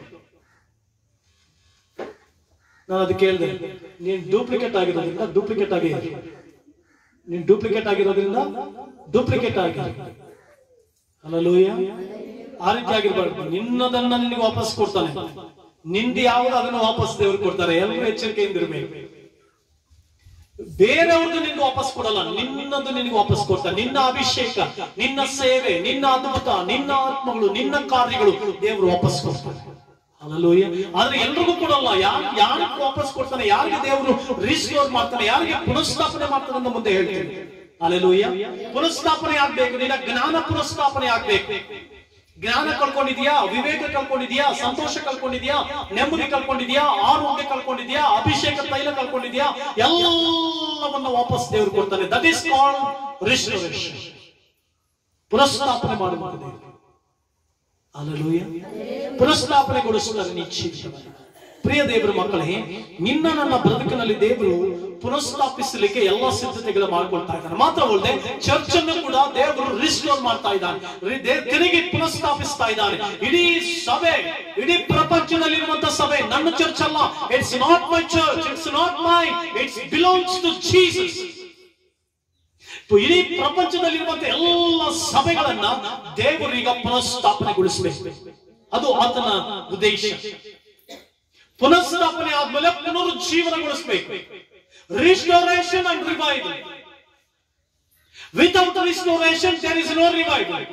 [SPEAKER 1] ನಾನು ಅದು ಕೇಳಿದೆ ನೀನ್ ಡೂಪ್ಲಿಕೇಟ್ ಆಗಿರೋದ್ರಿಂದ ಡೂಪ್ಲಿಕೇಟ್ ಆಗಿ ಇರು. ನೀನ್ ಡೂಪ್ಲಿಕೇಟ್ ಆಗಿರೋದ್ರಿಂದ ಡೂಪ್ಲಿಕೇಟ್ ಆಗಿ ಅಲ್ಲೂಯ್ಯ ಆ ರೀತಿ ಆಗಿರ್ಬಾರ್ದು ನಿನ್ನದನ್ನ ನಿನಗೆ ವಾಪಸ್ ಕೊಡ್ತಾನೆ ನಿಂದು ಯಾವ್ದು ಅದನ್ನ ವಾಪಸ್ ದೇವ್ರು ಕೊಡ್ತಾರೆ ಎಲ್ಲರೂ ಎಚ್ಚರಿಕೆಯಿಂದ ಇರಬೇಕು ಬೇರೆಯವ್ರದ್ದು ನಿನ್ಗೆ ವಾಪಸ್ ಕೊಡಲ್ಲ ನಿನ್ನದು ನಿನಗೆ ವಾಪಸ್ ಕೊಡ್ತಾನೆ ನಿನ್ನ ಅಭಿಷೇಕ ನಿನ್ನ ಸೇವೆ ನಿನ್ನ ಅದ್ಭುತ ನಿನ್ನ ಆತ್ಮಗಳು ನಿನ್ನ ಕಾರ್ಯಗಳು ದೇವರು ವಾಪಸ್ ಕೊಡ್ತಾರೆ ಅಲ್ಲೂಯ್ಯ ಆದ್ರೆ ಎಲ್ರಿಗೂ ಕೊಡಲ್ಲ ಯಾರು ಯಾರಿಗೆ ವಾಪಸ್ ಕೊಡ್ತಾನೆ ಯಾರಿಗೆ ದೇವರು ರಿಸ್ಟೋರ್ ಮಾಡ್ತಾನೆ ಯಾರಿಗೆ ಪುನಃಸ್ಥಾಪನೆ ಮಾಡ್ತಾನೆ ಅಂತ ಮುಂದೆ ಹೇಳ್ತೀನಿ ಅಲ್ಲೆಲೂಯ್ಯ ಪುನಃಸ್ಥಾಪನೆ ಆಗ್ಬೇಕು ನಿನ್ನ ಜ್ಞಾನ ಪುನಃಸ್ಥಾಪನೆ ಆಗ್ಬೇಕು ಜ್ಞಾನ ಕಳ್ಕೊಂಡಿದ್ಯಾ ವಿವೇಕ ಕಳ್ಕೊಂಡಿದ್ಯಾ ಸಂತೋಷ ಕಳ್ಕೊಂಡಿದ್ಯಾ ನೆಮ್ಮದಿ ಕಳ್ಕೊಂಡಿದ್ಯಾ ಆರೋಗ್ಯ ಕಳ್ಕೊಂಡಿದ್ಯಾ ಅಭಿಷೇಕ ತೈಲ ಕಳ್ಕೊಂಡಿದ್ಯಾ ಎಲ್ಲವನ್ನ ವಾಪಸ್ ದೇವರು ಕೊಡ್ತಾನೆ ದಟ್ ಈಸ್ ಕಾಲ್ಡ್ ರಿಸ್ಟೋರೇಷನ್ ಪುನಃಸ್ಥಾಪನೆ ಮಾಡುವಂತ ದೇವರು ಅಲ್ಲೂಯ ಪುನಃಸ್ಥಾಪನೆಗೊಳಿಸುತ್ತಾರೆ ನಿಶ್ಚಿತ ಪ್ರಿಯ ದೇವರ ಮಕ್ಕಳೇ ನಿನ್ನ ನನ್ನ ಬದುಕಿನಲ್ಲಿ ದೇವರು ಪುನಃಸ್ಥಾಪಿಸಲಿಕ್ಕೆ ಎಲ್ಲಾ ಸಿದ್ಧತೆಗಳು ಮಾಡ್ಕೊಳ್ತಾ ಇದ್ದಾನೆ ಮಾತ್ರವಲ್ಲದೆ ಚರ್ಚ್ ಅನ್ನು ಕೂಡ ದೇವರು ರಿಸ್ಟೋರ್ ಮಾಡ್ತಾ ಇದ್ದಾನೆ ರಿ- ದೇ- ತಿರುಗಿ ಪುನಃಸ್ಥಾಪಿಸ್ತಾ ಇದ್ದಾನೆ ಇಡೀ ಸಭೆ ಇಡೀ ಪ್ರಪಂಚದಲ್ಲಿರುವಂತ ಸಭೆ ನನ್ನ ಚರ್ಚ್ ಅಲ್ಲ it's not my church it's not my it's belongs to Jesus ಇಡೀ ಪ್ರಪಂಚದಲ್ಲಿರುವಂತ ಎಲ್ಲ ಸಭೆಗಳನ್ನ ದೇವರು ಈಗ ಪುನಃಸ್ಥಾಪನೆಗೊಳಿಸಬೇಕು ಅದು ಆತನ ಉದ್ದೇಶ ಪುನಃಸ್ಥಾಪನೆ ಆದ್ಮೇಲೆ ಪುನರುಜ್ಜೀವನಗೊಳಿಸಬೇಕು restoration and revival without restoration there is no revival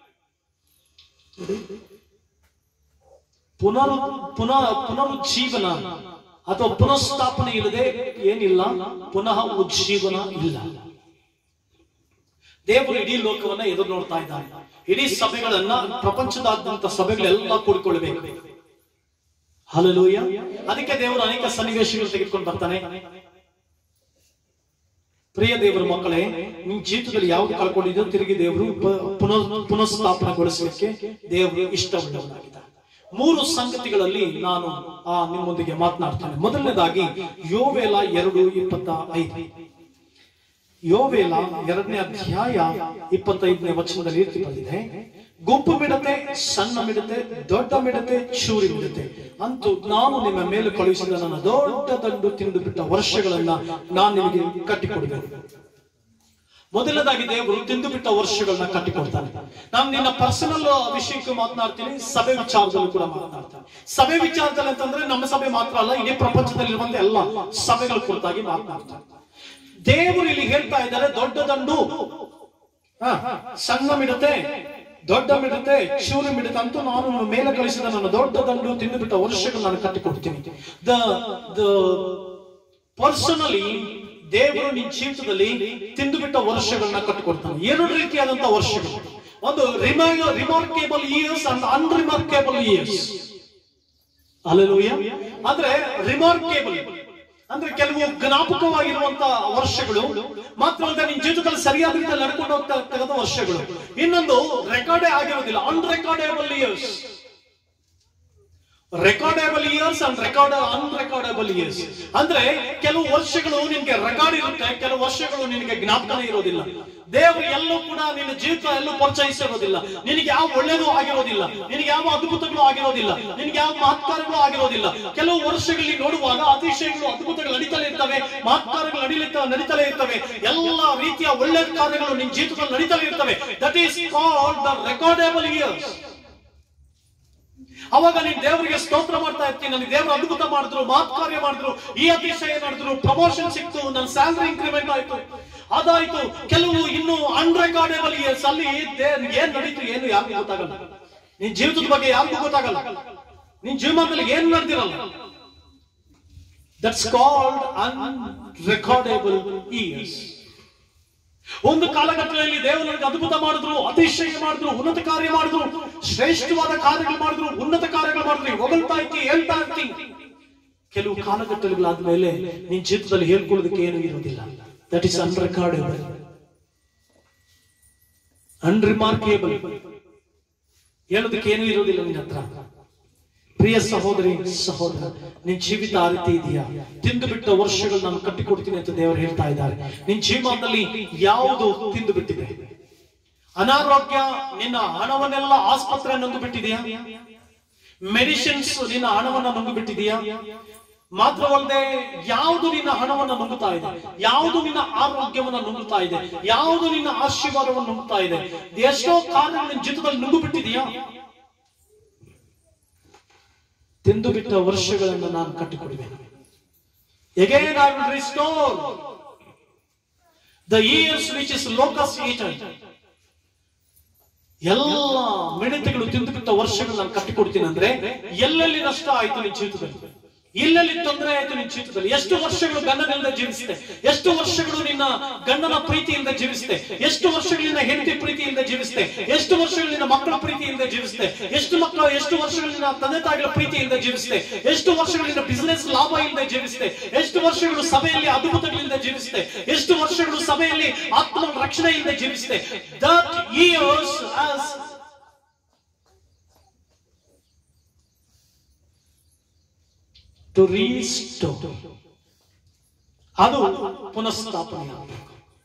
[SPEAKER 1] ಪುನರ್ ಪುನಃ ಪುನರುಜ್ಜೀವನ ಅಥವಾ ಪುನಃಸ್ಥಾಪನೆ ಇಲ್ಲದೆ ಏನಿಲ್ಲ ಪುನಃ ಉಜ್ಜೀವನ ಇಲ್ಲ ದೇವರು ಇಡೀ ಲೋಕವನ್ನ ಎದುರು ನೋಡ್ತಾ ಇದ್ದಾನೆ ಇಡೀ ಸಭೆಗಳನ್ನ ಪ್ರಪಂಚದಾದ್ಯಂತ ಸಭೆಗಳೆಲ್ಲ ಕೂಡಿಕೊಳ್ಬೇಕು ಹಲಲೂಯ ಅದಕ್ಕೆ ದೇವರು ಅನೇಕ ಸನ್ನಿವೇಶಗಳು ತೆಗೆದುಕೊಂಡು ಬರ್ತಾನೆ ಪ್ರಿಯ ದೇವರ ಮಕ್ಕಳೇ ನಿಮ್ ಜೀವಿತದಲ್ಲಿ ಯಾವ್ದು ಕಳ್ಕೊಂಡಿದ್ದು ತಿರುಗಿ ದೇವರು ಪ- ಪುನಃ ಪುನಃಸ್ಥಾಪನೆಗೊಳಿಸಲಿಕ್ಕೆ ದೇವರು ಇಷ್ಟವುಳ್ಳವನಾಗಿದ್ದಾನೆ ಮೂರು ಸಂಗತಿಗಳಲ್ಲಿ ನಾನು ಆ ನಿಮ್ಮೊಂದಿಗೆ ಮಾತನಾಡ್ತೇನೆ ಮೊದಲನೇದಾಗಿ ಯೋವೇಲ ಎರಡು ಇಪ್ಪತ್ತ ಐದು ಯೋವೇಲ ಎರಡನೇ ಅಧ್ಯಾಯ ಇಪ್ಪತ್ತೈದನೇ ವಚನದಲ್ಲಿ ರೀತಿ ಬಂದಿದೆ ಗುಂಪು ಮಿಡತೆ ಸಣ್ಣ ಮಿಡತೆ ದೊಡ್ಡ ಮಿಡತೆ ಚೂರಿ ಮಿಡತೆ ಅಂತೂ ನಾನು ನಿಮ್ಮ ಮೇಲೆ ಕಳುಹಿಸಿದ ನನ್ನ ದೊಡ್ಡ ದಂಡು ತಿಂದು ಬಿಟ್ಟ ವರ್ಷಗಳನ್ನ ನಾನು ನಿಮಗೆ ಕಟ್ಟಿಕೊಡಬೇಕು ಮೊದಲನೇದಾಗಿ ದೇವರು ತಿಂದು ಬಿಟ್ಟ ವರ್ಷಗಳನ್ನ ಕಟ್ಟಿಕೊಡ್ತಾನೆ ನಾನು ನಿನ್ನ ಪರ್ಸನಲ್ ವಿಷಯಕ್ಕೆ ಮಾತನಾಡ್ತೀನಿ ಸಭೆ ವಿಚಾರದಲ್ಲೂ ಕೂಡ ಮಾತನಾಡ್ತೀನಿ ಸಭೆ ವಿಚಾರದಲ್ಲಿ ಅಂತಂದ್ರೆ ನಮ್ಮ ಸಭೆ ಮಾತ್ರ ಅಲ್ಲ ಇಡೀ ಪ್ರಪಂಚದಲ್ಲಿರುವಂತ ಎಲ್ಲ ಸಭೆಗಳ ಕುರಿತಾಗಿ ಮಾತನಾಡ್ತಾರೆ ದೇವರು ಇಲ್ಲಿ ಹೇಳ್ತಾ ಇದ್ದಾರೆ ದೊಡ್ಡ ದಂಡು ಹ, ಸಣ್ಣ ಮಿಡತೆ ದೊಡ್ಡ ಮಿಡತೆ ಚೂರು ಮಿಡತೆ ಅಂತೂ ನಾನು ನನ್ನ ಮೇಲೆ ಕಳಿಸಿದ ನನ್ನ ದೊಡ್ಡ ದಂಡು ತಿಂದು ಬಿಟ್ಟ ವರ್ಷಗಳು ನಾನು ಕಟ್ಟಿಕೊಡ್ತೀನಿ ದ ದ ಪರ್ಸನಲಿ ದೇವರು ನಿನ್ನ ಜೀವಿತದಲ್ಲಿ ತಿಂದು ಬಿಟ್ಟ ವರ್ಷಗಳನ್ನ ಕಟ್ಟಿಕೊಡ್ತಾನೆ ಎರಡು ರೀತಿಯಾದಂತ ವರ್ಷಗಳು ಒಂದು remarkable years and unremarkable years ಅಲ್ಲೆಲೂಯ ಅಂದ್ರೆ ರಿಮಾರ್ಕೇಬಲ್ ಅಂದ್ರೆ ಕೆಲವು ಜ್ಞಾಪಕವಾಗಿರುವಂತ ವರ್ಷಗಳು ಮಾತ್ರ ಅಲ್ಲದೆ ನಿನ್ ಜೀವಿತದಲ್ಲಿ ಸರಿಯಾದ ರೀತಿಯಲ್ಲಿ ನಡ್ಕೊಂಡು ಹೋಗ್ತಾ ಇರ್ತಕ್ಕಂಥ ವರ್ಷಗಳು ಇನ್ನೊಂದು ರೆಕಾರ್ಡೇ ಆಗಿರೋದಿಲ್ಲ unrecordable years recordable years and record unrecordable years ಅಂದ್ರೆ ಕೆಲವು ವರ್ಷಗಳು ನಿನ್ಗೆ ರೆಕಾರ್ಡ್ ಇರುತ್ತೆ ಕೆಲವು ವರ್ಷಗಳು ನಿನಗೆ ಜ್ಞಾಪಕನೇ ಇರೋದಿಲ್ಲ ದೇವರು ಎಲ್ಲೂ ಕೂಡ ನಿನ್ನ ಜೀವಿತ ಎಲ್ಲೂ ಪರಿಚಯಿಸಿರೋದಿಲ್ಲ ನಿನಗೆ ಯಾವ ಒಳ್ಳೇದು ಆಗಿರೋದಿಲ್ಲ ನಿನಗೆ ಯಾವ ಅದ್ಭುತಗಳು ಆಗಿರೋದಿಲ್ಲ ನಿನಗೆ ಯಾವ ಮಹತ್ಕಾರಗಳು ಆಗಿರೋದಿಲ್ಲ ಕೆಲವು ವರ್ಷಗಳಲ್ಲಿ ನೋಡುವಾಗ ಅತಿಶಯಗಳು ಅದ್ಭುತಗಳು ನಡೀತಲೇ ಇರ್ತವೆ ಮಹತ್ಕಾರಗಳು ನಡೀಲಿತ್ತ ನಡೀತಲೇ ಇರ್ತವೆ ಎಲ್ಲ ರೀತಿಯ ಒಳ್ಳೆ ಕಾರ್ಯಗಳು ನಿನ್ನ ಜೀವಿತದಲ್ಲಿ ನಡೀತಲೇ ಇರ್ತವೆ that is called the recordable years ಅವಾಗ ನೀನ್ ದೇವರಿಗೆ ಸ್ತೋತ್ರ ಮಾಡ್ತಾ ಇರ್ತೀನಿ ನನಗೆ ದೇವರು ಅದ್ಭುತ ಮಾಡಿದ್ರು ಮಾತ್ ಕಾರ್ಯ ಮಾಡಿದ್ರು ಈ ಅತಿಶಯ ಮಾಡಿದ್ರು ಪ್ರಮೋಷನ್ ಸಿಕ್ತು ನನ್ನ ಸ್ಯಾಲರಿ ಇಂಕ್ರಿಮೆಂಟ್ ಆಯ್ತು ಅದಾಯ್ತು ಕೆಲವು ಇನ್ನು ಅನ್ರೆಕಾರ್ಡೇಬಲ್ ಇಯರ್ಸ್ ಅಲ್ಲಿ ದೇ- ಏನ್ ನಡೀತು ಏನು ಯಾರಿಗೂ ಗೊತ್ತಾಗಲ್ಲ ನಿನ್ ಜೀವಿತದ ಬಗ್ಗೆ ಯಾರಿಗೂ ಗೊತ್ತಾಗಲ್ಲ ನಿನ್ ಜೀವನದಲ್ಲಿ ಏನು ನಡೆದಿರಲ್ಲ ದಟ್ಸ್ ಕಾಲ್ಡ್ ಅನ್ರೆಕಾರ್ಡೇಬಲ್ ಇಯರ್ಸ್ ಒಂದು ಕಾಲಘಟ್ಟದಲ್ಲಿ ದೇವರು ನನಗೆ ಅದ್ಭುತ ಮಾಡಿದ್ರು ಅತಿಶಯ ಮಾಡಿದ್ರು ಉನ್ನತ ಕಾರ್ಯ ಮಾಡಿದ್ರು ಶ್ರೇಷ್ಠವಾದ ಕಾರ್ಯಗಳು ಮಾಡಿದ್ರು ಉನ್ನತ ಕಾರ್ಯಗಳು ಮಾಡಿದ್ರು ಹೊಗಳ್ತಾ ಇರ್ತಿ ಹೇಳ್ತಾ ಇರ್ತಿ ಕೆಲವು ಕಾಲಘಟ್ಟಗಳಾದ್ಮೇಲೆ ನಿನ್ ಜೀವಿತದಲ್ಲಿ ಹೇಳ್ಕೊಳ್ಳೋದಕ್ಕೆ ಏನು ಇರೋದಿಲ್ಲ ದಟ್ ಇಸ್ ಅನ್ರೆಕಾರ್ಡೇಬಲ್ ಅನ್ರಿಮಾರ್ಕೇಬಲ್ ಹೇಳೋದಕ್ಕೆ ಏನು ಇರೋದಿಲ್ಲ ನಿನ್ನ ಹತ್ರ ಪ್ರಿಯ ಸಹೋದರಿ ಸಹೋದರ ನಿನ್ ಜೀವಿತ ಆ ರೀತಿ ಇದೆಯಾ ತಿಂದು ಬಿಟ್ಟ ವರ್ಷಗಳು ನಾನು ಕಟ್ಟಿಕೊಡ್ತೀನಿ ಅಂತ ದೇವರು ಹೇಳ್ತಾ ಇದ್ದಾರೆ ನಿನ್ ಜೀವನದಲ್ಲಿ ಯಾವುದು ತಿಂದು ಬಿಟ್ಟಿದೆ ಅನಾರೋಗ್ಯ ನಿನ್ನ ಹಣವನ್ನೆಲ್ಲ ಆಸ್ಪತ್ರೆ ನುಂಗು ಬಿಟ್ಟಿದೆಯಾ ಮೆಡಿಸಿನ್ಸ್ ನಿನ್ನ ಹಣವನ್ನ ನುಂಗು ಬಿಟ್ಟಿದೆಯಾ ಮಾತ್ರವಲ್ಲದೆ ಯಾವುದು ನಿನ್ನ ಹಣವನ್ನ ನುಂಗುತ್ತಾ ಇದೆ ಯಾವುದು ನಿನ್ನ ಆರೋಗ್ಯವನ್ನ ನುಂಗುತ್ತಾ ಇದೆ ಯಾವುದು ನಿನ್ನ ಆಶೀರ್ವಾದವನ್ನು ನುಂಗುತ್ತಾ ಇದೆ ಎಷ್ಟೋ ಕಾರ್ಯಗಳು ನಿನ್ನ ಜೀವಿತದಲ್ಲಿ ನುಂಗು ಬಿಟ್ಟಿದೆಯಾ ತಿಂದು ಬಿಟ್ಟ ವರ್ಷಗಳನ್ನು ನಾನು ಕಟ್ಟಿಕೊಡುವೆನು Again I will restore the years which is locust eaten. ಎಲ್ಲ ಮಿಡತೆಗಳು ತಿಂದು ಬಿಟ್ಟ ವರ್ಷಗಳು ನಾನು ಕಟ್ಟಿಕೊಡ್ತೀನಿ ಅಂದ್ರೆ ಎಲ್ಲೆಲ್ಲಿ ನಷ್ಟ ಆಯ್ತು ನಿನ್ ಜೀವಿತದಲ್ಲಿ ಎಲ್ಲೆಲ್ಲಿ ತೊಂದರೆ ಆಯ್ತು ನಿನ್ ಜೀವಿತದಲ್ಲಿ ಎಷ್ಟು ವರ್ಷಗಳು ಗಂಡನಿಂದ ಜೀವಿಸಿದೆ ಎಷ್ಟು ವರ್ಷಗಳು ನಿನ್ನ ಗಂಡನ ಪ್ರೀತಿಯಿಂದ ಜೀವಿಸಿದೆ ಎಷ್ಟು ವರ್ಷಗಳು ನಿನ್ನ ಹೆಂಡತಿ ಪ್ರೀತಿಯಿಂದ ಜೀವಿಸಿದೆ ಎಷ್ಟು ವರ್ಷಗಳು ನಿನ್ನ ಮಕ್ಕಳ ಪ್ರೀತಿಯಿಂದ ಜೀವಿಸಿದೆ ಎಷ್ಟು ಮಕ್ಕಳು ಎಷ್ಟು ವರ್ಷಗಳು ನಿನ್ನ ತಂದೆ ತಾಯಿಗಳ ಪ್ರೀತಿಯಿಂದ ಜೀವಿಸಿದೆ ಎಷ್ಟು ವರ್ಷಗಳು ನಿನ್ನ ಬಿಸಿನೆಸ್ ಲಾಭ ಇಲ್ಲದೆ ಜೀವಿಸಿದೆ ಎಷ್ಟು ವರ್ಷಗಳು ಸಭೆಯಲ್ಲಿ ಅದ್ಭುತಗಳಿಂದ ಜೀವಿಸಿದೆ ಎಷ್ಟು ವರ್ಷಗಳು ಸಭೆಯಲ್ಲಿ ಆತ್ಮ ರಕ್ಷಣೆ ಇಲ್ಲದೆ ಜೀವಿಸಿದೆ that years has to restore ಅದು ಪುನಃಸ್ಥಾಪನೆ ಆಗಬೇಕು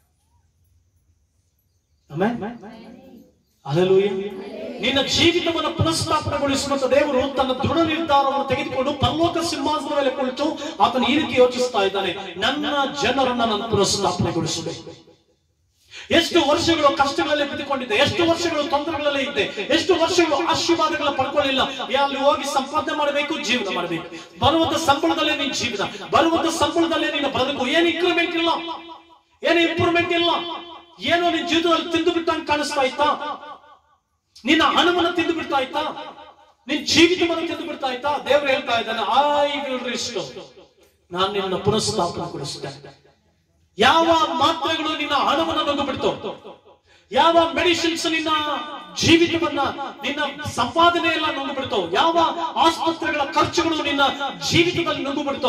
[SPEAKER 1] ಅಲ್ಲೂಯ ನಿನ್ನ ಜೀವಿತವನ್ನು ಪುನಃಸ್ಥಾಪನೆಗೊಳಿಸುವಂತ ದೇವರು ತನ್ನ ದೃಢ ನಿರ್ಧಾರವನ್ನು ತೆಗೆದುಕೊಂಡು ಪರಲೋಕ ಸಿಂಹಾಸನ ಮೇಲೆ ಕುಳಿತು ಆತನ ಈ ರೀತಿ ಯೋಚಿಸ್ತಾ ಇದ್ದಾನೆ ನನ್ನ ಜನರನ್ನ ನಾನು ಪುನಃಸ್ಥಾಪನೆಗೊಳಿಸಬೇಕು ಎಷ್ಟು ವರ್ಷಗಳು ಕಷ್ಟಗಳಲ್ಲಿ ಬಿದ್ದುಕೊಂಡಿದ್ದೆ ಎಷ್ಟು ವರ್ಷಗಳು ತೊಂದರೆಗಳಲ್ಲಿ ಇದ್ದೆ ಎಷ್ಟು ವರ್ಷಗಳು ಆಶೀರ್ವಾದಗಳ ಪಡ್ಕೊಳ್ಳಿಲ್ಲ ಅಲ್ಲಿ ಹೋಗಿ ಸಂಪಾದನೆ ಮಾಡಬೇಕು ಜೀವನ ಮಾಡಬೇಕು ಬರುವಂತ ಸಂಬಳದಲ್ಲೇ ನಿನ್ ಜೀವನ ಬರುವಂತ ಸಂಬಳದಲ್ಲೇ ನಿನ್ನ ಬದುಕು ಏನು ಇಂಕ್ರಿಮೆಂಟ್ ಇಲ್ಲ ಏನು ಇಂಪ್ರೂವ್ಮೆಂಟ್ ಇಲ್ಲ ಏನೋ ನಿನ್ ಜೀವಿತದಲ್ಲಿ ತಿಂದು ಬಿಟ್ಟಂಗೆ ಕಾಣಿಸ್ತಾ ಇತ್ತಾ ನಿನ್ನ ಹಣವನ್ನು ತಿಂದು ಬಿಡ್ತಾ ಇತ್ತಾ ನಿನ್ ಜೀವಿತವನ್ನು ತಿಂದು ಬಿಡ್ತಾ ಇತ್ತಾ ದೇವರು ಹೇಳ್ತಾ ಇದ್ದಾನೆ ಐ ವಿಲ್ ರಿಸ್ಟೋರ್ ನಾನು ನಿನ್ನ ಪುನಃಸ್ಥಾಪನೆಗೊಳಿಸ್ತೇನೆ ಯಾವ ಮಾತ್ರೆಗಳು ನಿನ್ನ ಹಣವನ್ನು ನುಂಗು ಬಿಡ್ತು ಯಾವ ಮೆಡಿಸಿನ್ಸ್ ನಿನ್ನ ಜೀವಿತವನ್ನ ನಿನ್ನ ಸಂಪಾದನೆ ಎಲ್ಲ ನುಂಗು ಬಿಡ್ತೋ ಯಾವ ಆಸ್ಪತ್ರೆಗಳ ಖರ್ಚುಗಳು ನಿನ್ನ ಜೀವಿತದಲ್ಲಿ ನುಂಗು ಬಿಡ್ತೋ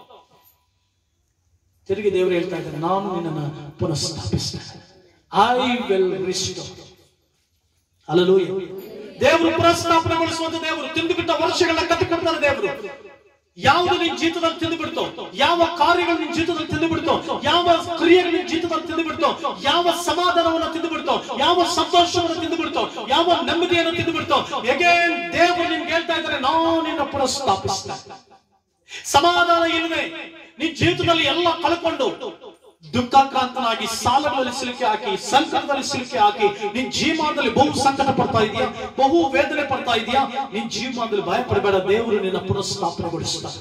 [SPEAKER 1] ತಿರುಗಿ ದೇವರು ಹೇಳ್ತಾ ಇದ್ದಾರೆ ನಾನು ನಿನ್ನನ್ನು ಪುನಃಸ್ಥಾಪಿಸ್ತೇನೆ ಐ ವಿಲ್ ರಿಸ್ಟೋರ್ ಅಲ್ಲಲೂಯ ದೇವರು ಪುನಃಸ್ಥಾಪನೆಗೊಳಿಸುವಂತ ದೇವರು ತಿಂದು ಬಿಟ್ಟ ವರ್ಷಗಳನ್ನ ಕಟ್ಟಿಕೊಡ್ತಾರೆ ದೇವರು ಯಾವುದು ನಿನ್ ಜೀವಿತದಲ್ಲಿ ತಿಂದು ಬಿಡ್ತೋ ಯಾವ ಕಾರ್ಯಗಳು ನಿನ್ ಜೀವಿತದಲ್ಲಿ ತಿಂದು ಬಿಡ್ತೋ ಯಾವ ಕ್ರಿಯೆಗಳು ನಿನ್ ಜೀವಿತದಲ್ಲಿ ತಿಂದು ಬಿಡ್ತೋ ಯಾವ ಸಮಾಧಾನವನ್ನು ತಿಂದು ಬಿಡ್ತೋ ಯಾವ ಸಂತೋಷವನ್ನು ತಿಂದು ಬಿಡ್ತೋ ಯಾವ ನೆಮ್ಮದಿಯನ್ನು ತಿಂದು ಬಿಡ್ತೋ ಹೇಗೆ ದೇವರು ನಿಮ್ಗೆ ಹೇಳ್ತಾ ಇದ್ದಾರೆ ನಾವು ನಿನ್ನ ಪುನಃಸ್ಥಾಪಿಸ್ತೇನೆ ಸಮಾಧಾನ ಇಲ್ಲದೆ ನಿನ್ ಜೀವಿತದಲ್ಲಿ ಎಲ್ಲ ಕಳ್ಕೊಂಡು ದುಃಖಾಕ್ರಾಂತನಾಗಿ ಸಾಲಗಳಲ್ಲಿ ಸಿಲುಕಿ ಹಾಕಿ ಸಂಕಟದಲ್ಲಿ ಸಿಲುಕಿ ಹಾಕಿ ನಿನ್ ಜೀವನದಲ್ಲಿ ಬಹು ಸಂಕಟ ಪಡ್ತಾ ಇದೆಯಾ ಬಹು ವೇದನೆ ಪಡ್ತಾ ಇದೆಯಾ ನಿನ್ ಜೀವನದಲ್ಲಿ ಭಯ ಪಡಬೇಡ ದೇವರು ನಿನ್ನ ಪುನಃಸ್ಥಾಪನೆಗೊಳಿಸ್ತಾರೆ